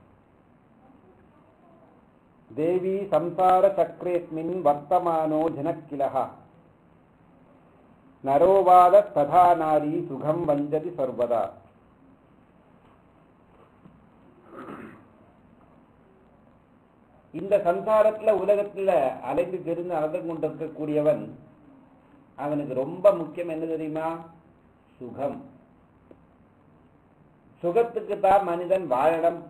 தேவி சம்சார சக்கரேஸ்மின் வர்த்தமானோ ஜனக்கிலஹா நரோவாத ததா நாரி சுகம் வஞ்சதி சர்வதா இந்த சம்சாரத்துல உலகத்துல அலைந்து தெரிந்து நடந்து கொண்டிருக்கக்கூடியவன் அவனுக்கு ரொம்ப முக்கியம் என்ன தெரியுமா சுகம் சுகத்துக்கு தான் மனிதன் வாழணும்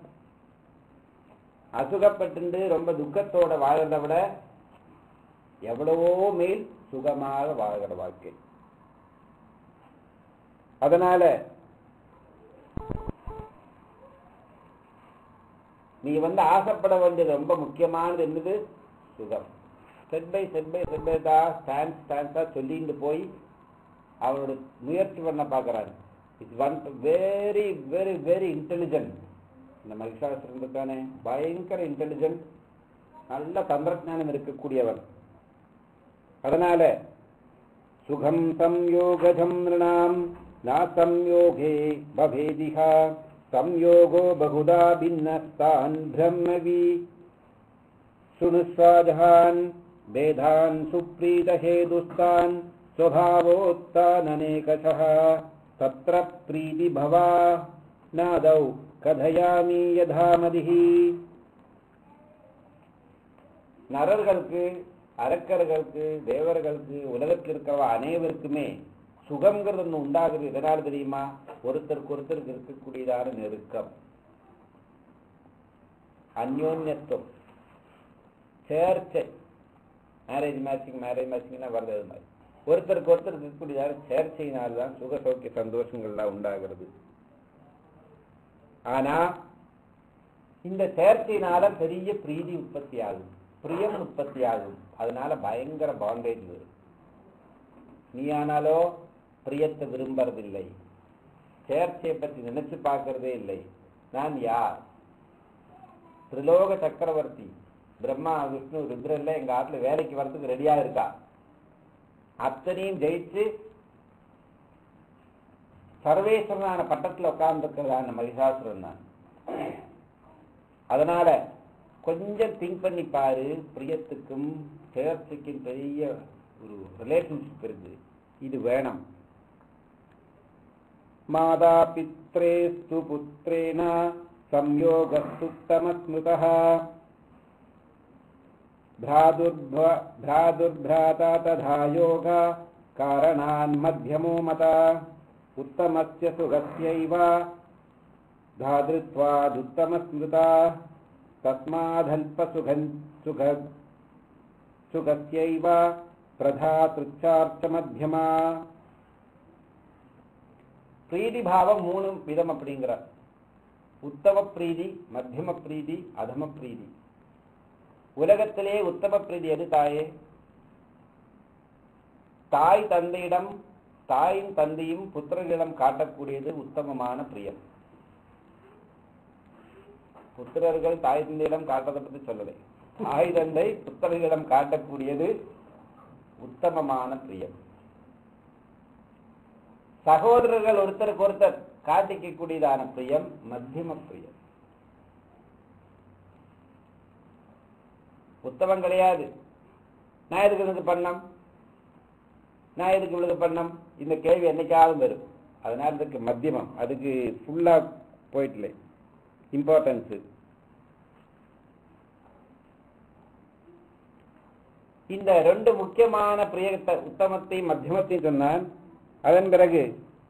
அசுகப்பட்டு ரொம்ப துக்கத்தோட வாழறத விட எவ்வளவோ மேல் சுகமாக வாழ்கிற வாழ்க்கை அதனால நீ வந்து ஆசைப்பட வேண்டியது ரொம்ப முக்கியமானது என்னது சுகம் step by step by step by தான் ஸ்டாண்ட் ஸ்டான்ஸா சொல்லிட்டு போய் அவரோட முயற்சி பண்ண பார்க்கறாரு it's one very very very intelligent இந்த மகிஷாசுரன் இருக்கானே பயங்கர இன்டெலிஜென்ட் நல்ல தந்திரஜானம் இருக்கக்கூடியவன் அதனால சுகம் சம்யோகஜம் நிருணாம் நா சம்யோகே பவேதிகா संयोगो बहुधा भिन्नस्तान् ब्रह्मवि शृणुस्वाजहान् वेदान् सुप्रीतहेतुस्तान् स्वभावोत्ताननेकशः तत्र प्रीतिभवा नादौ कथयामि यथामதிः நரர்களுக்கு அரக்கர்களுக்கு தேவர்களுக்கு உலகத்தில் இருக்கிறவ அனைவருக்குமே சுகம்ங்கிறது ஒன்று உண்டாகுது எதனால் தெரியுமா ஒருத்தருக்கு ஒருத்தருக்கு இருக்கக்கூடியதான நெருக்கம் அந்யோன்யத்துவம் சேர்ச்சை மேரேஜ் மேட்சிங் மேரேஜ் மேட்சிங்னா வர்றது அது மாதிரி ஒருத்தருக்கு ஒருத்தர் இருக்கக்கூடியதான சேர்ச்சையினால் தான் சுக சௌக்கிய சந்தோஷங்கள்லாம் உண்டாகிறது ஆனா இந்த சேர்க்கையினால பெரிய பிரீதி உற்பத்தி ஆகும் பிரியம் உற்பத்தி ஆகும் அதனால பயங்கர பாண்டேஜ் வரும் நீ ஆனாலோ பிரியத்தை விரும்புறதில்லை சேர்ச்சையை பற்றி நினைச்சு பார்க்கறதே இல்லை நான் யார் திரிலோக சக்கரவர்த்தி பிரம்மா விஷ்ணு ருத்ரல்ல எங்க ஆத்துல வேலைக்கு வர்றதுக்கு ரெடியா இருக்கா அத்தனையும் ஜெயிச்சு சர்வேஸ்வரனான பட்டத்துல உட்கார்ந்துருக்கிறதான மகிஷாசுரன் தான் அதனால கொஞ்சம் திங்க் பண்ணி பாரு பிரியத்துக்கும் சேர்ச்சிக்கும் பெரிய ஒரு ரிலேஷன்ஷிப் இருக்கு இது வேணும் மாதா பித்ரேஸ்து புத்திரேன संयोगस्तुत्तमस्मृतः भ्रादुर्भ भ्रादुर्भ्राता तथा योग कारणान्मध्यमो मता उत्तमस्य सुखस्यैव धातृत्वादुत्तमस्मृता तस्मादल्पसुखं सुख सुखस्यैव பிரதாத்ருச்சார்த்தமத்தியமா பிரீதி பாவம் மூணு விதம் அப்படிங்கிறார் உத்தம பிரீதி மத்தியம பிரீதி அதம பிரீதி உலகத்திலே உத்தம பிரீதி எது தாயே தாய் தந்தையிடம் தாயும் தந்தையும் புத்திரர்களிடம் காட்டக்கூடியது உத்தமமான பிரியம் புத்திரர்கள் தாய் தந்தையிடம் காட்டுறதை பற்றி சொல்லலை தாய் தந்தை புத்திரர்களிடம் காட்டக்கூடியது உத்தமமான பிரியம் சகோதரர்கள் ஒருத்தருக்கு ஒருத்தர் காட்டிக்கக்கூடியதான பிரியம் மத்தியம பிரியம் உத்தமம் கிடையாது நான் எதுக்கு இவனுக்கு பண்ணம் நான் எதுக்கு இவளுக்கு பண்ணம் இந்த கேள்வி என்னைக்காவது வரும் அதனால இதுக்கு மத்தியமம் அதுக்கு ஃபுல்லா போயிட்டல இம்பார்ட்டன்ஸ் இந்த ரெண்டு முக்கியமான பிரியத்தை உத்தமத்தையும் மத்தியமத்தையும் சொன்னான் அதன் பிறகு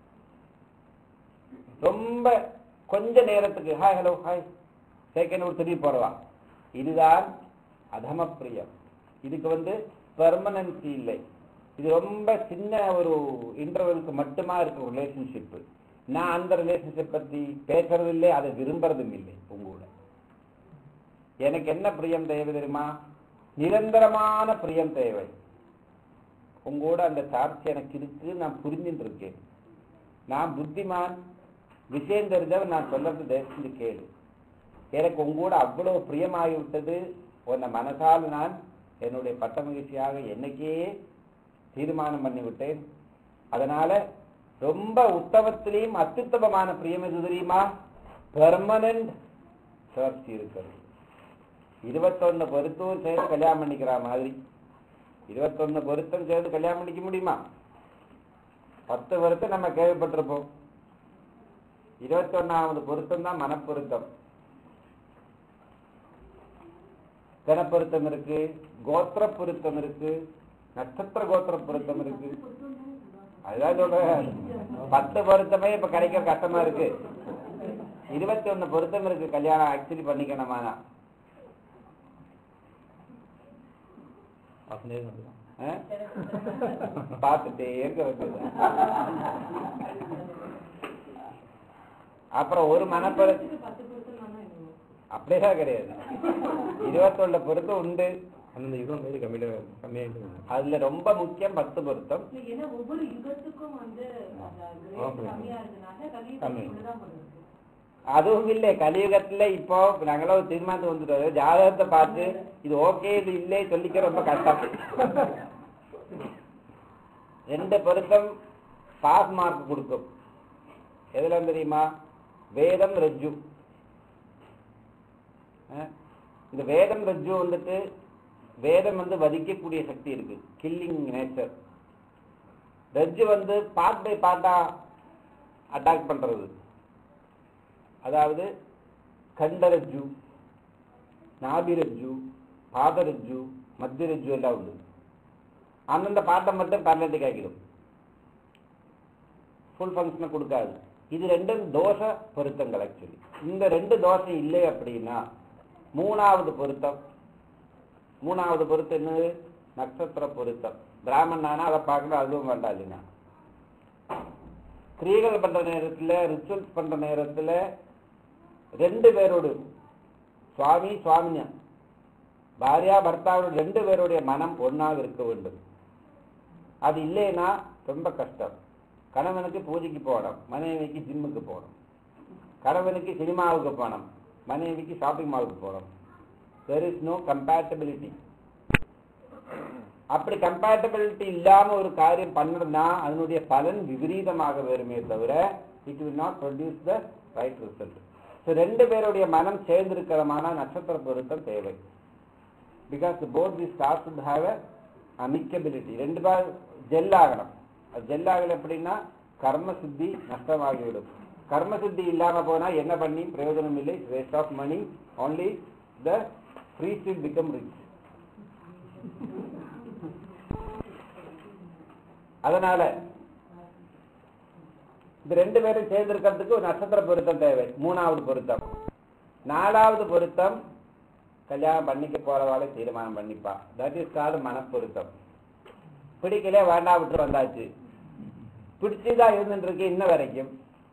ரொம்ப கொஞ்ச நேரத்துக்கு ஹாய் ஹலோ ஹாய் செகண்ட் ஒரு திரும்பி போடலாம் இதுதான் அதம பிரியம் இதுக்கு வந்து பெர்மனன்சி இல்லை இது ரொம்ப சின்ன ஒரு இன்டர்வலுக்கு மட்டுமா இருக்க ரிலேஷன்ஷிப் நான் அந்த ரிலேஷன்ஷிப் பத்தி பேசுறது இல்லை அதை விரும்புறதும் இல்லை உங்களோட எனக்கு என்ன பிரியம் தேவை தெரியுமா நிரந்தரமான பிரியம் தேவை உங்களோட அந்த சாட்சி எனக்கு இருக்கு நான் புரிஞ்சுட்டு இருக்கேன் நான் புத்திமான் விஷயம் தெரிஞ்சவன் நான் சொல்றது தேசிந்து கேளு எனக்கு உங்களோட அவ்வளவு பிரியமாகி விட்டது உன்னை மனசால் நான் என்னுடைய பட்ட மகிழ்ச்சியாக என்னைக்கே தீர்மானம் பண்ணி விட்டேன் அதனால ரொம்ப உத்தமத்திலையும் அத்யுத்தமமான பிரியம் எது தெரியுமா பெர்மனன்ட் சர்ச் இருக்கிறது இருபத்தொன்னு பொருத்தம் சேர்ந்து கல்யாணம் பண்ணிக்கிற மாதிரி இருபத்தொன்னு பொருத்தம் சேர்ந்து கல்யாணம் பண்ணிக்க முடியுமா பத்து வருத்தம் நம்ம கேள்விப்பட்டிருப்போம் இருபத்தொன்னாவது பொருத்தம் தான் மனப்பொருத்தம் பொருத்தம் இருக்கு கோத்திர பொருத்தம் இருக்கு நட்சத்திர கோத்திர பொருத்தம் இருக்கு அதுதான் சொல்றேன் பத்து பொருத்தமே இப்ப கிடைக்க கஷ்டமா இருக்கு இருபத்தி ஒண்ணு பொருத்தம் இருக்கு கல்யாணம் ஆக்சுவலி பண்ணிக்கணுமானா ஆ? பார்த்துட்டே இருக்க வேண்டியது அப்புறம் ஒரு மனப்பொரு அப்படியேதான் கிடையாது இருபத்தொன்னு பொருத்தம் உண்டு அந்த யுகம் மாதிரி கம்மியில கம்மியாயிட்டு அதுல ரொம்ப முக்கியம் பத்து பொருத்தம் ஏன்னா ஒவ்வொரு யுகத்துக்கும் வந்து அந்த grade ஆமா. கம்மியா இருக்கனால கலியுகம் கம்மி. இப்படிதான் போல இருக்கு. அதுவும் இல்லை கலியுகத்துல இப்போ நாங்களும் ஒரு தீர்மானத்துக்கு வந்துட்டோம் ஜாதகத்தை பார்த்து இது ஓகே இது இல்லை சொல்லிக்க ரொம்ப கஷ்டம் ரெண்டு பொருத்தம் பாஸ் மார்க் கொடுக்கும் எதுல தெரியுமா வேதம் ரஜ்ஜு அஹ், இந்த வேதம் ரஜ்ஜு வந்துட்டு வேதம் வந்து வதிக்கக்கூடிய சக்தி இருக்கு கில்லிங் நேச்சர் ரஜ்ஜு வந்து பார்ட் பை பார்ட்டா அட்டாக் பண்றது அதாவது கண்டரஜ்ஜு நாபிரஜ்ஜு பாதரஜ்ஜு மத்தியரஜ்ஜு எல்லாம் உண்டு அந்தந்த பாட்டை மட்டும் பேரலைட்டிக் ஆக்கிடும் ஃபுல் ஃபங்க்ஷனை கொடுக்காது இது ரெண்டும் தோஷ பொருத்தங்கள் ஆக்சுவலி இந்த ரெண்டு தோஷம் இல்லை அப்படின்னா மூணாவது பொருத்தம் மூணாவது பொருத்தம் என்னது நட்சத்திர பொருத்தம் பிராமணானா அதை பார்க்கணும் அதுவும் வேண்டாம் இல்லைன்னா கிரியைகள் பண்ற நேரத்துல ரிச்சுவல்ஸ் பண்ற நேரத்துல ரெண்டு பேரோடு சுவாமி சுவாமியா பாரியா பர்த்தாவோட ரெண்டு பேருடைய மனம் ஒண்ணாக இருக்க வேண்டும் அது இல்லைன்னா ரொம்ப கஷ்டம் கணவனுக்கு பூஜைக்கு போகணும் மனைவிக்கு ஜிம்முக்கு போகணும் கணவனுக்கு சினிமாவுக்கு போகணும் மனைவிக்கு ஷாப்பிங் மாலுக்கு போகணும் தெர் இஸ் நோ கம்பேட்டபிலிட்டி அப்படி கம்பேட்டபிலிட்டி இல்லாம ஒரு காரியம் பண்ணணும்னா அதனுடைய பலன் விபரீதமாக வருமே தவிர it will not produce the right result so ரெண்டு பேருடைய மனம் சேர்ந்திருக்கிறமான நட்சத்திர பொருத்தம் தேவை because both the stars would have a amicability ரெண்டு பேர் ஜெல் ஆகணும் அது ஜெல் ஆகல எப்படின்னா கர்ம சித்தி நஷ்டமாகிவிடும் கர்ம சித்தி இல்லாம போனா என்ன பண்ணி பிரயோஜனம் இல்லை waste of money only the free will become rich அதனால இந்த ரெண்டு பேரும் சேர்ந்திருக்கிறதுக்கு ஒரு நட்சத்திர பொருத்தம் தேவை மூணாவது பொருத்தம் நாலாவது பொருத்தம் கல்யாணம் பண்ணிக்க போறவாளை தீர்மானம் பண்ணிப்பா தட் இஸ் கால்டு மனப்பொருத்தம் பிடிக்கல வேண்டாம் விட்டு வந்தாச்சு பிடிச்சுதான் இருந்துட்டு இருக்கு இன்ன வரைக்கும்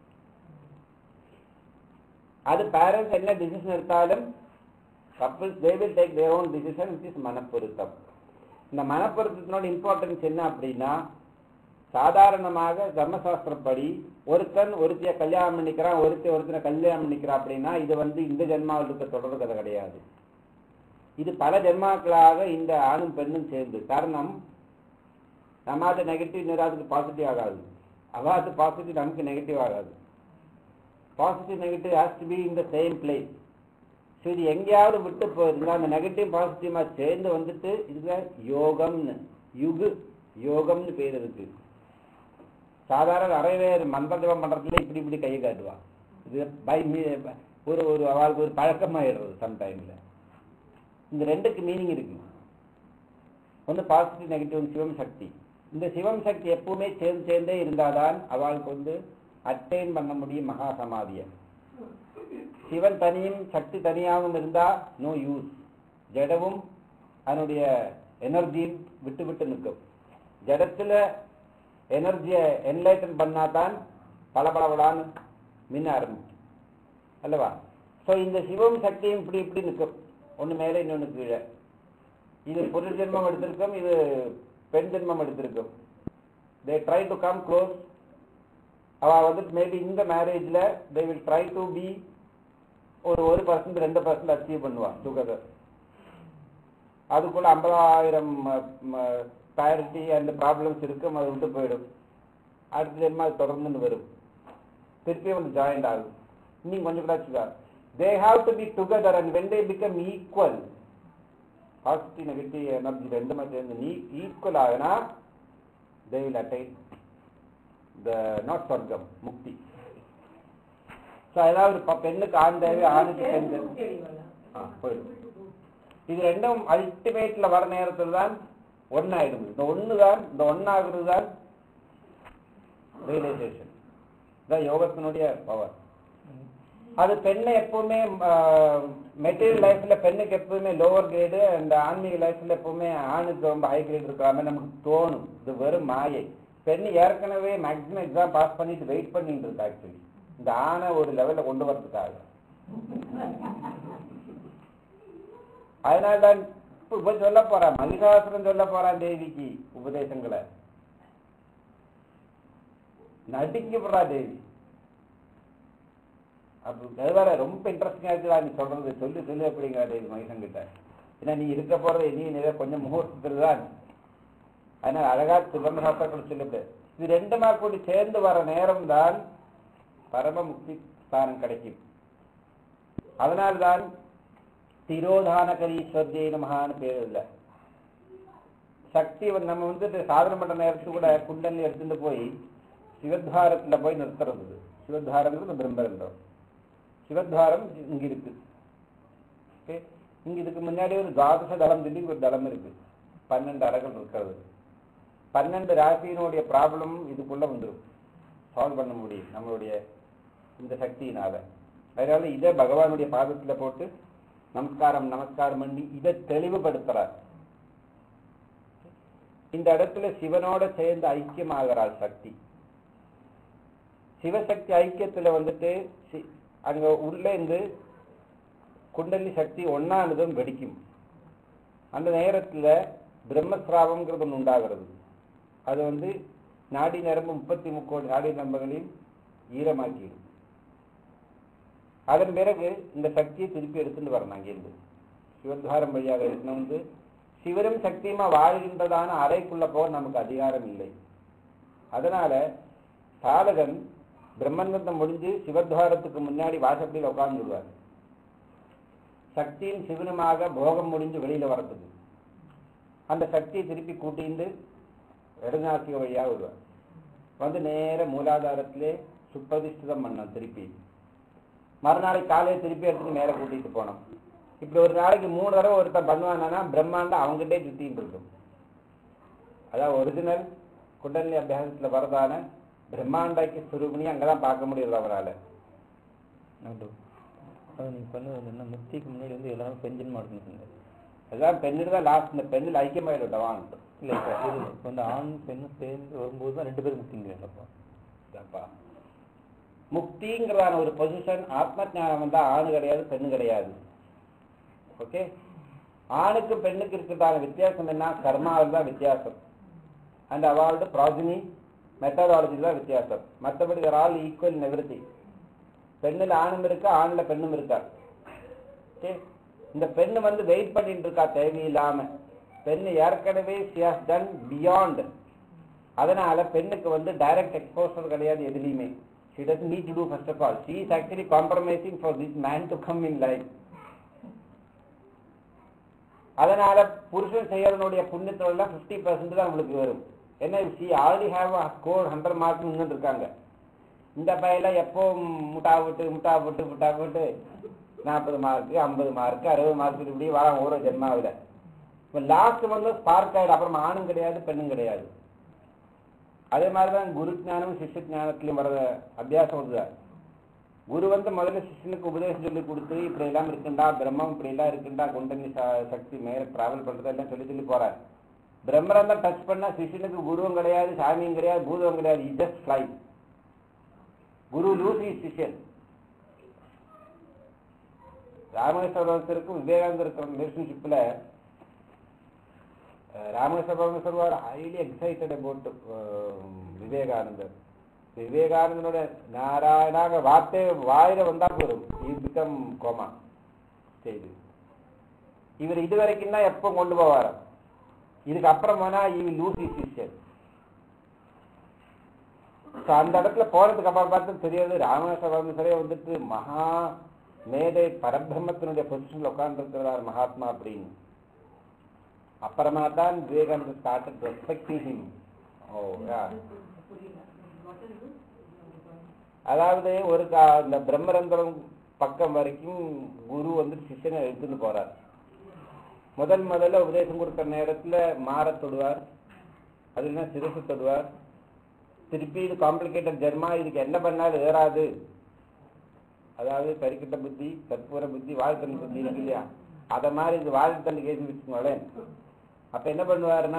அது பேரண்ட்ஸ் என்ன டிசிஷன் எடுத்தாலும் couples they will take their own decision which is மனப்பொருத்தம் இந்த மனப்பொருத்தத்தினோட இம்பார்ட்டன்ஸ் என்ன அப்படின்னா சாதாரணமாக தர்மசாஸ்திரப்படி ஒருத்தன் ஒருத்திய கல்யாணம் பண்ணிக்கிறான் ஒருத்தி ஒருத்தனை கல்யாணம் பண்ணிக்கிறான் அப்படின்னா இது வந்து இந்த ஜென்மாவில் இருக்க தொடர் கதை கிடையாது இது பல ஜென்மாக்களாக இந்த ஆணும் பெண்ணும் சேர்ந்து காரணம் நம்மாது நெகட்டிவ் இன்னொரு பாசிட்டிவ் ஆகாது அவாது பாசிட்டிவ் நமக்கு நெகட்டிவ் ஆகாது positive negative has to be in the same place so இது எங்கேயாவது விட்டு போயிருந்தா அந்த நெகட்டிவ் பாசிட்டிவா சேர்ந்து வந்துட்டு இதுல யோகம்னு யுகு யோகம்னு பேர் இருக்கு சாதாரண நிறைய பேர் மந்திர ஜபம் பண்றதுல இப்படி இப்படி கையை காட்டுவா இது பை மீ- ஒரு ஒரு அவளுக்கு ஒரு பழக்கமாயிடுறது சம்டைம்ல இந்த ரெண்டுக்கு மீனிங் இருக்கு ஒன்று பாசிட்டிவ் நெகட்டிவ் சிவம் சக்தி இந்த சிவம் சக்தி எப்பவுமே சேர்ந்து சேர்ந்தே இருந்தாதான் அவளுக்கு வந்து அட்டைன் பண்ண முடியும் மகா சமாதியை சிவன் தனியும் சக்தி தனியாகவும் இருந்தா நோ யூஸ் ஜடவும் அதனுடைய எனர்ஜியும் விட்டு விட்டு நிற்கும் ஜடத்துல எனர்ஜியை என்லைட்டன் பண்ணாதான் பளபளபளான்னு மின்ன ஆரம்பிக்கும் அல்லவா ஸோ இந்த சிவம் சக்தியும் இப்படி இப்படி நிற்கும் ஒன்று மேலே இன்னொன்று கீழே இது புருஷ ஜென்மம் எடுத்திருக்கும் இது பெண் ஜென்மம் எடுத்திருக்கும் they try to come close அவ வந்து மேபி இந்த மேரேஜ்ல they will try to be ஒரு ஒரு பர்சன்ட் ரெண்டு பர்சன்ட் அச்சீவ் பண்ணுவான் டுகெதர் அதுக்குள்ள ஐம்பதாயிரம் ப்ரையாரிட்டி அந்த ப்ராப்ளம்ஸ் இருக்கும் அது விட்டு போயிடும் அடுத்த ஜென்மம் அது தொடர்ந்து வரும் திருப்பியும் வந்து ஜாயிண்ட் ஆகும் இன்னும் கொஞ்சம் கூட வச்சுக்கா they have to be together and when they become equal positive negative energy ரெண்டுமே சேர்ந்து நீ ஈக்குவல் ஆகினா they will attain the not சொர்க்கம் முக்தி ஸோ அதாவது ப- பெண்ணுக்கு ஆண் தேவை ஆணுக்கு பெண் தேவை ஆ, போயிடும் இது ரெண்டும் அல்டிமேட்ல வர நேரத்தில் தான் ஒன்னாயிடுது இந்த ஒன்று தான் இந்த ஒன்னாகிறது தான் ரியலைசேஷன் இதான் யோகத்தினுடைய பவர் அது பெண்ணை எப்பவுமே மெட்டீரியல் லைஃப்ல பெண்ணுக்கு எப்பவுமே லோவர் கிரேடு அண்ட் ஆன்மீக லைஃப்ல எப்பவுமே ஆணுக்கு ரொம்ப ஹை கிரேட் இருக்கிற மாதிரி நமக்கு தோணும் இது வெறும் மாயை பெண் ஏற்கனவே மேக்ஸிமம் எக்ஸாம் பாஸ் பண்ணிட்டு வெயிட் பண்ணிட்டு இருக்கு ஆக்சுவலி இந்த ஆணை ஒரு லெவல்ல கொண்டு வரதுக்காக அதனால தான் இப்ப இப்ப சொல்ல போறான் மல்லிகாசுரன் சொல்ல போறான் தேவிக்கு உபதேசங்களை நடிக்க போறா தேவி அப்ப அது வேற ரொம்ப இன்ட்ரெஸ்டிங்கா இருக்குதா நீ சொல்றது சொல்லி சொல்லி அப்படிங்கிற தேவி மகேசன் கிட்ட ஏன்னா நீ இருக்க போறது நீ நிறைய கொஞ்சம் முகூர்த்தத்தில் தான் அதனால அழகா சுகந்த சாஸ்திரங்கள் சொல்லிட்டு இது ரெண்டுமா கூடி சேர்ந்து வர நேரம் தான் பரம முக்தி ஸ்தானம் கிடைக்கும் அதனால்தான் திரோதானகரீஸ்வர்ஜே நமகான்னு பேர் இல்லை சக்தி வந்து நம்ம வந்து சாதனை பண்ற நேரத்துக்கு கூட குண்டலி எடுத்துட்டு போய் சிவத்வாரத்துல போய் நிறுத்துறது சிவத்வாரங்கிறது பிரம்மரந்தம் சிவத்வாரம் இங்க இருக்கு ஓகே இங்க இதுக்கு முன்னாடி ஒரு துவாதச தளம் சொல்லி ஒரு தளம் இருக்கு பன்னெண்டு அறைகள் இருக்கிறது பன்னெண்டு ராசியினுடைய ப்ராப்ளம் இதுக்குள்ள வந்துடும் சால்வ் பண்ண முடியும் நம்மளுடைய இந்த சக்தியினால அதனால இதை பகவானுடைய பாதத்துல போட்டு நமஸ்காரம் நமஸ்காரம் பண்ணி இதை தெளிவுபடுத்துறார் இந்த இடத்துல சிவனோட சேர்ந்து ஐக்கியமாகிறாள் சக்தி சிவசக்தி ஐக்கியத்துல வந்துட்டு சி- அங்க உள்ள இருந்து குண்டலி சக்தி ஒன்னானதும் வெடிக்கும் அந்த நேரத்துல பிரம்மஸ்ராவம்ங்கிறது ஒன்று உண்டாகிறது அது வந்து நாடி நரம்பு முப்பத்தி முக்கோடி நாடி நரம்புகளையும் ஈரமாக்கிடும் அதன் பிறகு இந்த சக்தியை திருப்பி எடுத்துட்டு வரணும் அங்கிருந்து சிவத்வாரம் வழியாக எடுத்துன்னு வந்து சிவரும் சக்தியுமா வாழ்கின்றதான அறைக்குள்ள போக நமக்கு அதிகாரம் இல்லை அதனால சாதகன் பிரம்மந்தம் முடிஞ்சு சிவத்வாரத்துக்கு முன்னாடி வாசப்படியில் உட்கார்ந்துடுவார் சக்தியும் சிவனுமாக போகம் முடிஞ்சு வெளியில வரத்துக்கு அந்த சக்தியை திருப்பி கூட்டிண்டு இடநாசிக வழியாக வருவார் வந்து நேர மூலாதாரத்திலே சுப்பதிஷ்டிதம் பண்ணோம் திருப்பி மறுநாளைக்கு காலையை திருப்பி எடுத்துட்டு மேலே கூட்டிட்டு போனோம் இப்படி ஒரு நாளைக்கு மூணு தடவை ஒருத்தன் பண்ணுவானா பிரம்மாண்டம் அவங்ககிட்டே சுத்தின்னு இருக்கும் அதான் ஒரிஜினல் குண்டலினி அபியாசத்துல வரதான பிரம்மாண்டாக்கி சுரூபினி அங்கதான் பார்க்க முடியுது அவரால நோட்டு அது நீங்கள் பண்ணது வந்து என்ன முக்திக்கு முன்னாடி வந்து எல்லாரும் பெஞ்சன் மாடுன்னு சொன்னீங்க அதான் பெண்ணில் தான் லாஸ்ட் இந்த பெண்ணில் ஐக்கியமாயிடுவான் இல்லை இப்போ இது இப்போ வந்து ஆண் பெண்ணும் சேர்ந்து வரும்போது தான் ரெண்டு பேரும் முக்திங்கிறீங்களப்பா இதப்பா முக்திங்கிறதான ஒரு பொசிஷன் ஆத்ம ஞானம் வந்தா ஆணு கிடையாது பெண்ணு கிடையாது ஓகே ஆணுக்கு பெண்ணுக்கு இருக்கிறதான வித்தியாசம் என்ன கர்மாவில் தான் வித்தியாசம் அண்ட் அவளோட ப்ராஜினி மெத்தடாலஜி தான் வித்தியாசம் மற்றபடி ஆல் ஈக்குவல் நெவரிட்டி பெண்ணில் ஆணும் இருக்கா ஆணில் பெண்ணும் இருக்கா ஓகே இந்த பெண்ணு வந்து வெயிட் பண்ணிட்டு இருக்கா தேவையில்லாம பெண்ணு ஏற்கனவே she has done beyond அதனால பெண்ணுக்கு வந்து டைரக்ட் எக்ஸ்போசர் கிடையாது எதுலையுமே she doesn't need to do first of all she is actually compromising for this man to come in life அதனால புருஷன் செய்யறனுடைய புண்ணியத்துல எல்லாம் ஃபிஃப்டி பர்சன்ட் தான் உங்களுக்கு வரும் என்ன see already have score hundred mark நின்றுட்டு இருக்காங்க இந்த பையில எப்போ முட்டா விட்டு முட்டா விட்டு முட்டா விட்டு நாற்பது மார்க் ஐம்பது மார்க் அறுபது மார்க் இப்படி வரான் ஒரு ஜென்மாவில் இப்போ லாஸ்ட் வந்து ஸ்பார்க் ஆயிடும் அப்புறம் ஆணும் கிடையாது பெண்ணும் கிடையாது அதே மாதிரி தான் குரு ஞானம் சிஷ்ய ஞானத்திலையும் வர அபியாசம் வருது குரு வந்து முதல்ல சிஷ்யனுக்கு உபதேசம் சொல்லி கொடுத்து இப்படி எல்லாம் இருக்குண்டா பிரம்மம் இப்படி எல்லாம் இருக்குண்டா குண்டனி ச- சக்தி மேல டிராவல் பண்றது எல்லாம் சொல்லி சொல்லி போறார் பிரம்மரந்தம் டச் பண்ணா சிஷ்யனுக்கு குருவும் கிடையாது சாமியும் கிடையாது பூதவும் கிடையாது ஜஸ்ட் ஃபிளை குரு லூசி சிஷ்யன் ராமகிருஷ்ண பரமசருக்கும் விவேகானந்தருக்கும் ரிலேஷன்ஷிப்ல Ramakrishna Paramahansa was highly excited about Vivekananda விவேகானந்தனோட நாராயணாக வார்த்தை வாயில வந்தா போதும் இது பிகம் கோமா ஸ்டேஜ் இவர் இது வரைக்கும் தான் எப்போ கொண்டு போவார் இதுக்கு அப்புறம் போனா இவி லூசி சிஸ்டர் So, அந்த இடத்துல போறதுக்கு அப்புறம் பார்த்து தெரியாது ராமகிருஷ்ண பரமசரே வந்துட்டு மகா மேதை பரபிரம்மத்தினுடைய பொசிஷன்ல உட்கார்ந்துருக்கிறார் மகாத்மா அப்படின்னு அப்புறமா தான் Vivekananda started respecting him oh yeah புரியல What is this? அதாவது ஒரு கா- இந்த பிரம்மரந்திரம் பக்கம் வரைக்கும் குரு வந்து சிஷ்யனை எடுத்துட்டு போறார் முதல் முதல்ல உபதேசம் கொடுக்குற நேரத்துல மாற தொடுவார் அது என்ன சிரசு தொடுவார் திருப்பி இது காம்ப்ளிகேட்டட் ஜெர்மா இதுக்கு என்ன பண்ணாலும் ஏறாது அதாவது கரிக்கிட்ட புத்தி கற்பூர புத்தி வாழ்த்தல் புத்தி இருக்கு இல்லையா அத மாதிரி இது வாழ்த்தல் கேசி வச்சுக்கோங்களேன் அப்ப என்ன பண்ணுவாருன்னா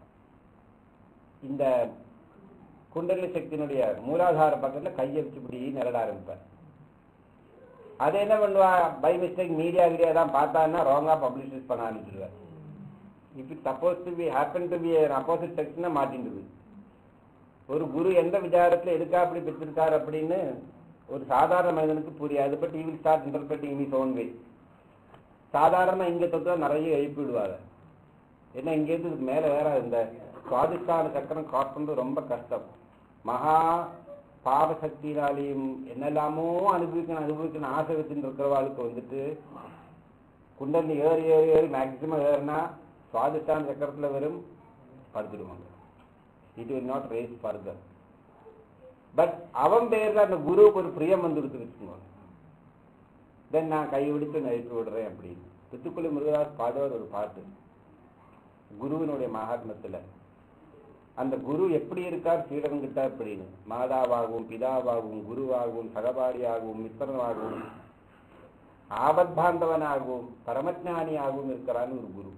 இந்த குண்டலி சக்தியினுடைய மூலாதார பக்கத்துல கையை வச்சு இப்படி நிரட ஆரம்பிப்பார் அது என்ன பண்ணுவா பை மிஸ்டேக் மீடியா கிரியா தான் பார்த்தான்னா ராங்கா பப்ளிஷ் பண்ண ஆரம்பிச்சிருவார் இப்போ suppose to be happen to be opposite செக்ஷனை மாட்டின்றது ஒரு குரு எந்த விசாரத்துல எதுக்கா அப்படி பெற்றிருக்கார் அப்படின்னு ஒரு சாதாரண மனிதனுக்கு புரியாது but he will start interpreting his own way சாதாரண இங்க தொட்டு நிறைய எழுப்பி விடுவாங்க ஏன்னா இங்கேருந்து இதுக்கு மேல வேற இந்த சுவாதிஷ்டான சக்கரம் கிராஸ் பண்றது ரொம்ப கஷ்டம் மகா பாவ சக்தியினாலையும் என்னெல்லாமோ அனுபவிக்கணும் அனுபவிக்கணும் ஆசை வச்சுட்டு இருக்கிறவாளுக்கு வந்துட்டு குண்டலி ஏறி ஏறி ஏறி மேக்சிமம் ஏறினா சுவாதிஷ்டான சக்கரத்துல வெறும் படுத்துடுவாங்க it will not raise further but அவன் பேர்ல அந்த குருவுக்கு ஒரு பிரியம் வந்து வச்சுக்கோங்க தென் நான் கை விடுத்து நடித்து விடுறேன் அப்படின்னு பித்துக்குளி முருகதாஸ் பாடுவார் ஒரு பாட்டு குருவினுடைய மகாத்மத்துல அந்த குரு எப்படி இருக்கார் சீடன்கிட்ட அப்படின்னு மாதாவாகவும் பிதாவாகவும் குருவாகவும் சகபாடியாகவும் மித்திரனாகவும் ஆபத் பாந்தவனாகவும் பரமஜானியாகவும் இருக்கிறான்னு ஒரு குரு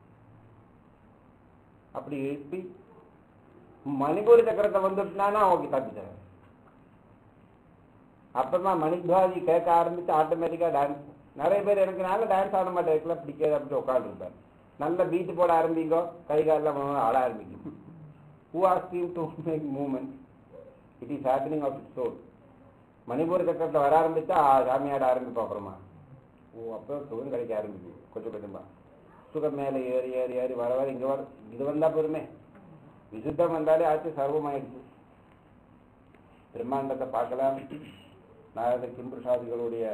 அப்படி எழுப்பி மணிபூரி சக்கரத்தை வந்துட்டுனா ஓகே தப்பிச்சாங்க அப்புறமா மணிபாதி கேட்க ஆரம்பிச்சு ஆட்டோமேட்டிக்கா டான்ஸ் நிறைய பேர் எனக்கு நாங்க டான்ஸ் ஆட மாட்டேன் எனக்குலாம் பிடிக்காது அப்படி உட்காந்துருப்பேன் நல்ல பீட் போட ஆரம்பிங்கோ கை காலெல்லாம் ஆட ஆரம்பிக்கும் who has team to make moment it is happening of it soul Manipura சக்கரத்தில் வர ஆரம்பிச்சா ஆ, சாமியாட ஆரம்பிப்போம் அப்புறமா ஓ அப்போ சுகம் கிடைக்க ஆரம்பிக்கும் கொஞ்சம் கொஞ்சமா சுகம் மேலே ஏறி ஏறி ஏறி வர வர இங்க வர இது வந்தா போதுமே விசுத்தம் வந்தாலே ஆச்சு சர்வமாயிடுச்சு பிரம்மாண்டத்தை பார்க்கலாம் நாரத கிம்புருஷாதிகளுடைய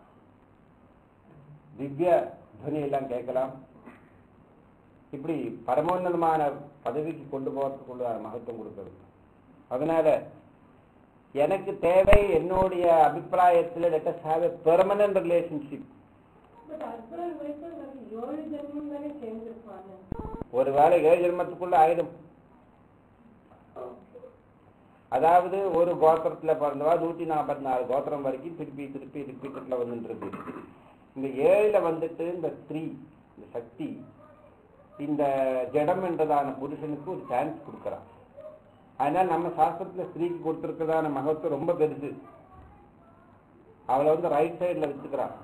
திவ்ய துவனி எல்லாம் கேட்கலாம் இப்படி பரமோன்னதமான பதவிக்கு கொண்டு போறதுக்குள்ள மகத்துவம் கொடுக்கிறது அதனால எனக்கு தேவை என்னுடைய அபிப்பிராயத்தில் let us have a permanent relationship but husband wife ஏழு ஜென்மம் தானே சேர்ந்துருப்பாங்க ஒருவேளை ஏழு ஜென்மத்துக்குள்ள ஆயிடும் அதாவது ஒரு கோத்திரத்துல பிறந்தவா நூத்தி நாற்பத்தி நாலு கோத்திரம் வரைக்கும் திருப்பி திருப்பி ரிப்பீட்டட்ல வந்துட்டு இருக்கு இந்த ஏழுல வந்துட்டு இந்த ஸ்திரீ இந்த சக்தி இந்த ஜடம் என்றதான புருஷனுக்கு ஒரு சான்ஸ் கொடுக்கறான் அதனால நம்ம சாஸ்திரத்துல ஸ்திரீக்கு கொடுத்திருக்கிறதான மகத்துவம் ரொம்ப பெருசு அவளை வந்து ரைட் சைடுல வச்சுக்கிறான்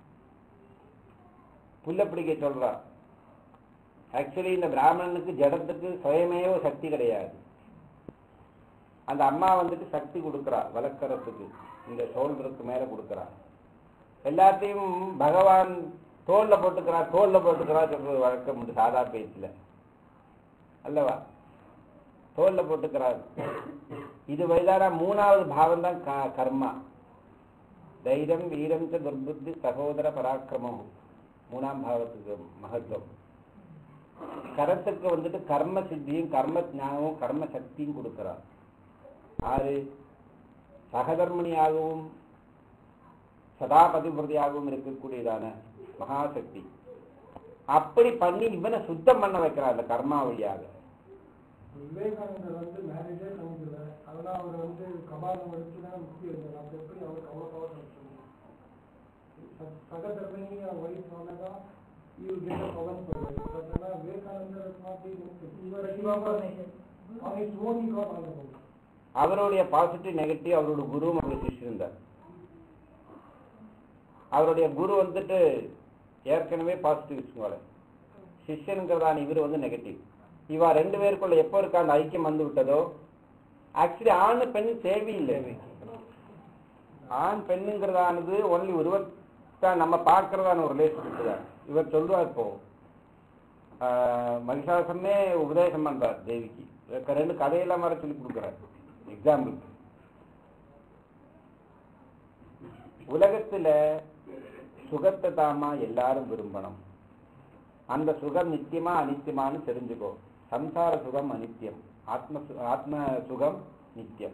புல்ல பிடிக்க சொல்றா ஆக்சுவலி இந்த பிராமணனுக்கு ஜடத்துக்கு சுயமேவ சக்தி கிடையாது அந்த அம்மா வந்துட்டு சக்தி கொடுக்கறா வளர்க்கறதுக்கு இந்த ஷோல்டருக்கு மேல கொடுக்கறா எல்லாத்தையும் பகவான் தோல்ல போட்டுக்கிறா தோல்ல போட்டுக்கிறா சொல்றது வழக்கம் உண்டு சாதா பேச்சுல அல்லவா தோல்ல போட்டுக்கிறார் இது வயதான மூணாவது பாவம் தான் க- கர்மா தைரியம் வீரம் ச துர்புத்தி சகோதர பராக்கிரமம் மூணாம் பாவத்துக்கு மகத்துவம் கரத்துக்கு வந்துட்டு கர்ம சித்தியும் கர்ம ஞானமும் கர்ம சக்தியும் கொடுக்கிறார் ஆறு சகதர்மணியாகவும் சதா பதிவிரதையாகவும் இருக்கக்கூடியதான மகாசக்தி அப்படி பண்ணி இவனை சுத்தம் பண்ண வைக்கிறார் அந்த கர்மா வழியாக விவேகானந்தர் வந்து மேரேஜே பண்ணிக்கல அதெல்லாம் அவர் வந்து கபாலம் வச்சு தான் முக்தி இருந்தார் அப்ப எப்படி அவருக்கு அவ்வளோ பவர் சகதர்மனி ஒய்ஃப் ஆனதா you get a power but ஆனால் Vivekananda on his own he got all the power. அவருடைய பாசிட்டிவ் நெகட்டிவ் அவரோட குருவும் அவருடைய சிஷ்யன் இருந்தார் அவருடைய குரு வந்துட்டு ஏற்கனவே பாசிட்டிவ் வச்சுக்கோங்க சிஷ்யனுங்கிறதான இவர் வந்து நெகட்டிவ் இவா ரெண்டு பேருக்குள்ள எப்போ இருக்க அந்த ஐக்கியம் வந்து விட்டதோ ஆக்சுவலி ஆண் பெண் தேவையில்லை ஆண் பெண்ணுங்கிறதானது ஒன்லி ஒருவர் தான் நம்ம பார்க்கறதான ஒரு ரிலேஷன்ஷிப் தான் இவர் சொல்லுவார் இப்போ ஆஹ், மகிஷாசனே உபதேசம் பண்றார் தேவிக்கு இவருக்கு ரெண்டு கதையெல்லாம் வர சொல்லி கொடுக்குறார் எக்ஸாம்பிள் உலகத்துல சுகத்தை தாமா எல்லாரும் விரும்பணும் அந்த சுகம் நித்தியமா அனித்தியமான்னு தெரிஞ்சுக்கோ சம்சார சுகம் அனித்தியம் ஆத்ம சு- ஆத்ம சுகம் நித்தியம்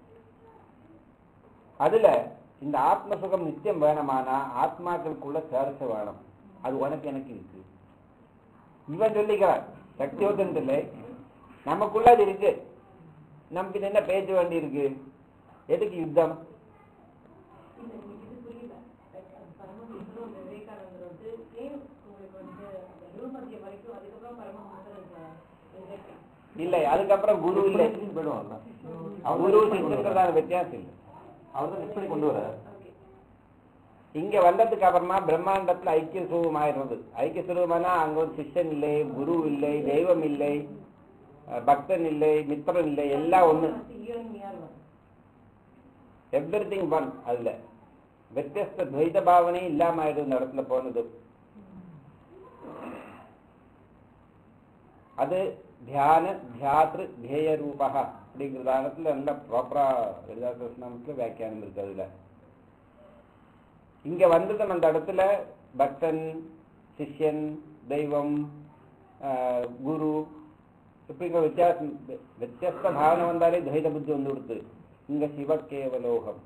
அதுல இந்த ஆத்ம சுகம் நித்தியம் வேணுமானா ஆத்மாக்களுக்குள்ள சேர்ச்ச வேணும் அது உனக்கு எனக்கு இருக்கு இவன் சொல்லிக்கிறான் சக்தியோதன் இல்லை நமக்குள்ள அது இருக்கு நமக்கு இது என்ன பேச வேண்டி இருக்கு எதுக்கு யுத்தம் இல்ல, எனக்கு இது புரியல Like, அது பரமஹம்சரும் அந்த விவேகானந்தர் வந்து ஏன் உங்களுக்கு வந்து அந்த குருமத்திய வரைக்கும் அதுக்கப்புறம் பரமஹம்சர் இந்த reject இல்லை அதுக்கப்புறம் குரு இல்லை போயிடுவாங்கல்ல குரு சிஷ்யங்கிறதான வித்தியாசம் இல்லை அவர் தான் எப்படி கொண்டு வர Okay. இங்க வந்ததுக்கு அப்புறமா பிரம்மாண்டத்துல ஐக்கிய சுரூபம் ஆயிடுறது ஐக்கிய சுரூபம்னா அங்க ஒரு சிஷ்யன் இல்லை குரு இல்லை தெய்வம் இல்லை அஹ், பக்தன் இல்லை மித்திரன் இல்லை எல்லாம் ஒண்ணு year near one everything one அதுல வித்தியஸ்த துவைத பாவனை இல்லாம ஆயிடும் இந்த இடத்துல போனது அது தியான தியாத்ரு தேய ரூபா அப்படிங்கிறதானத்துல நல்ல ப்ராப்பரா எழுதாசனத்துல வியாக்கியானம் இருக்கு அதுல இங்க வந்தது அந்த இடத்துல பக்தன் சிஷ்யன் தெய்வம் ஆஹ், குரு இப்படிங்கிற வித்தியாசம் வி- வித்தியாச பாவனை வந்தாலே துவைத புத்தி வந்து கொடுத்து இங்க சிவ கேவலோகம்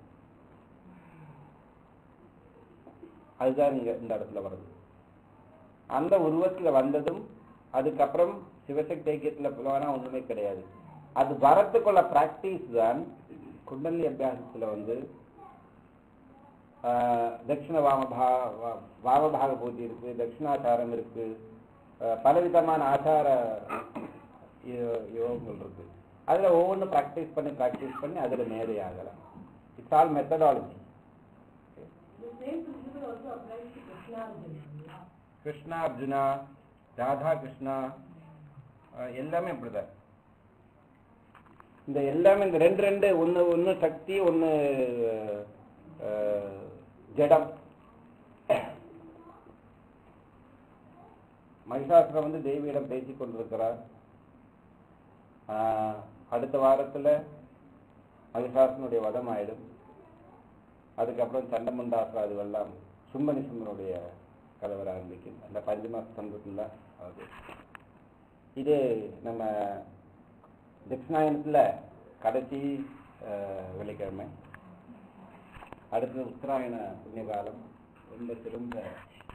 அதுதான் இங்க இந்த இடத்துல வருது அந்த உருவத்துல வந்ததும் அதுக்கப்புறம் சிவசக்தி ஐக்கியத்துல புலவனா ஒண்ணுமே கிடையாது அது வரத்துக்குள்ள பிராக்டிஸ் தான் குண்டலி அபியாசத்துல வந்து ஆஹ், தட்சிண வாம பா வா- வாமபாக பூஜை இருக்கு தட்சிணாச்சாரம் இருக்கு ஆஹ், பலவிதமான ஆச்சார யோ- யோகங்கள் இருக்கு அதுல ஒவ்வொன்றும் ப்ராக்டிஸ் பண்ணி ப்ராக்டிஸ் பண்ணி அதுல மேதை ஆகலாம் it's all methodology The same principle also applies to Krishna Arjuna. Krishna Arjuna Radha Krishna அஹ் எல்லாமே அப்படிதான் இந்த எல்லாமே இந்த ரெண்டு ரெண்டு ஒன்று ஒன்று சக்தி ஒன்று ஜடம் மகிஷாசுரம் வந்து தேவியிடம் பேசிக் கொண்டிருக்கிறார் ஆஹ் அடுத்த வாரத்துல மகிஷாசனுடைய வதம் ஆயிடும் அதுக்கப்புறம் சண்டமுண்டாசுரா அதுவெல்லாம் சும்பனி சும்மனுடைய கதை வர ஆரம்பிக்கும் அந்த பஞ்சம ஸ்தம்பத்துல அது இது நம்ம தட்சிணாயனத்துல கடைசி ஆஹ், வெள்ளிக்கிழமை அடுத்தது உத்தராயண புண்ணிய காலம் ரொம்ப சிறந்த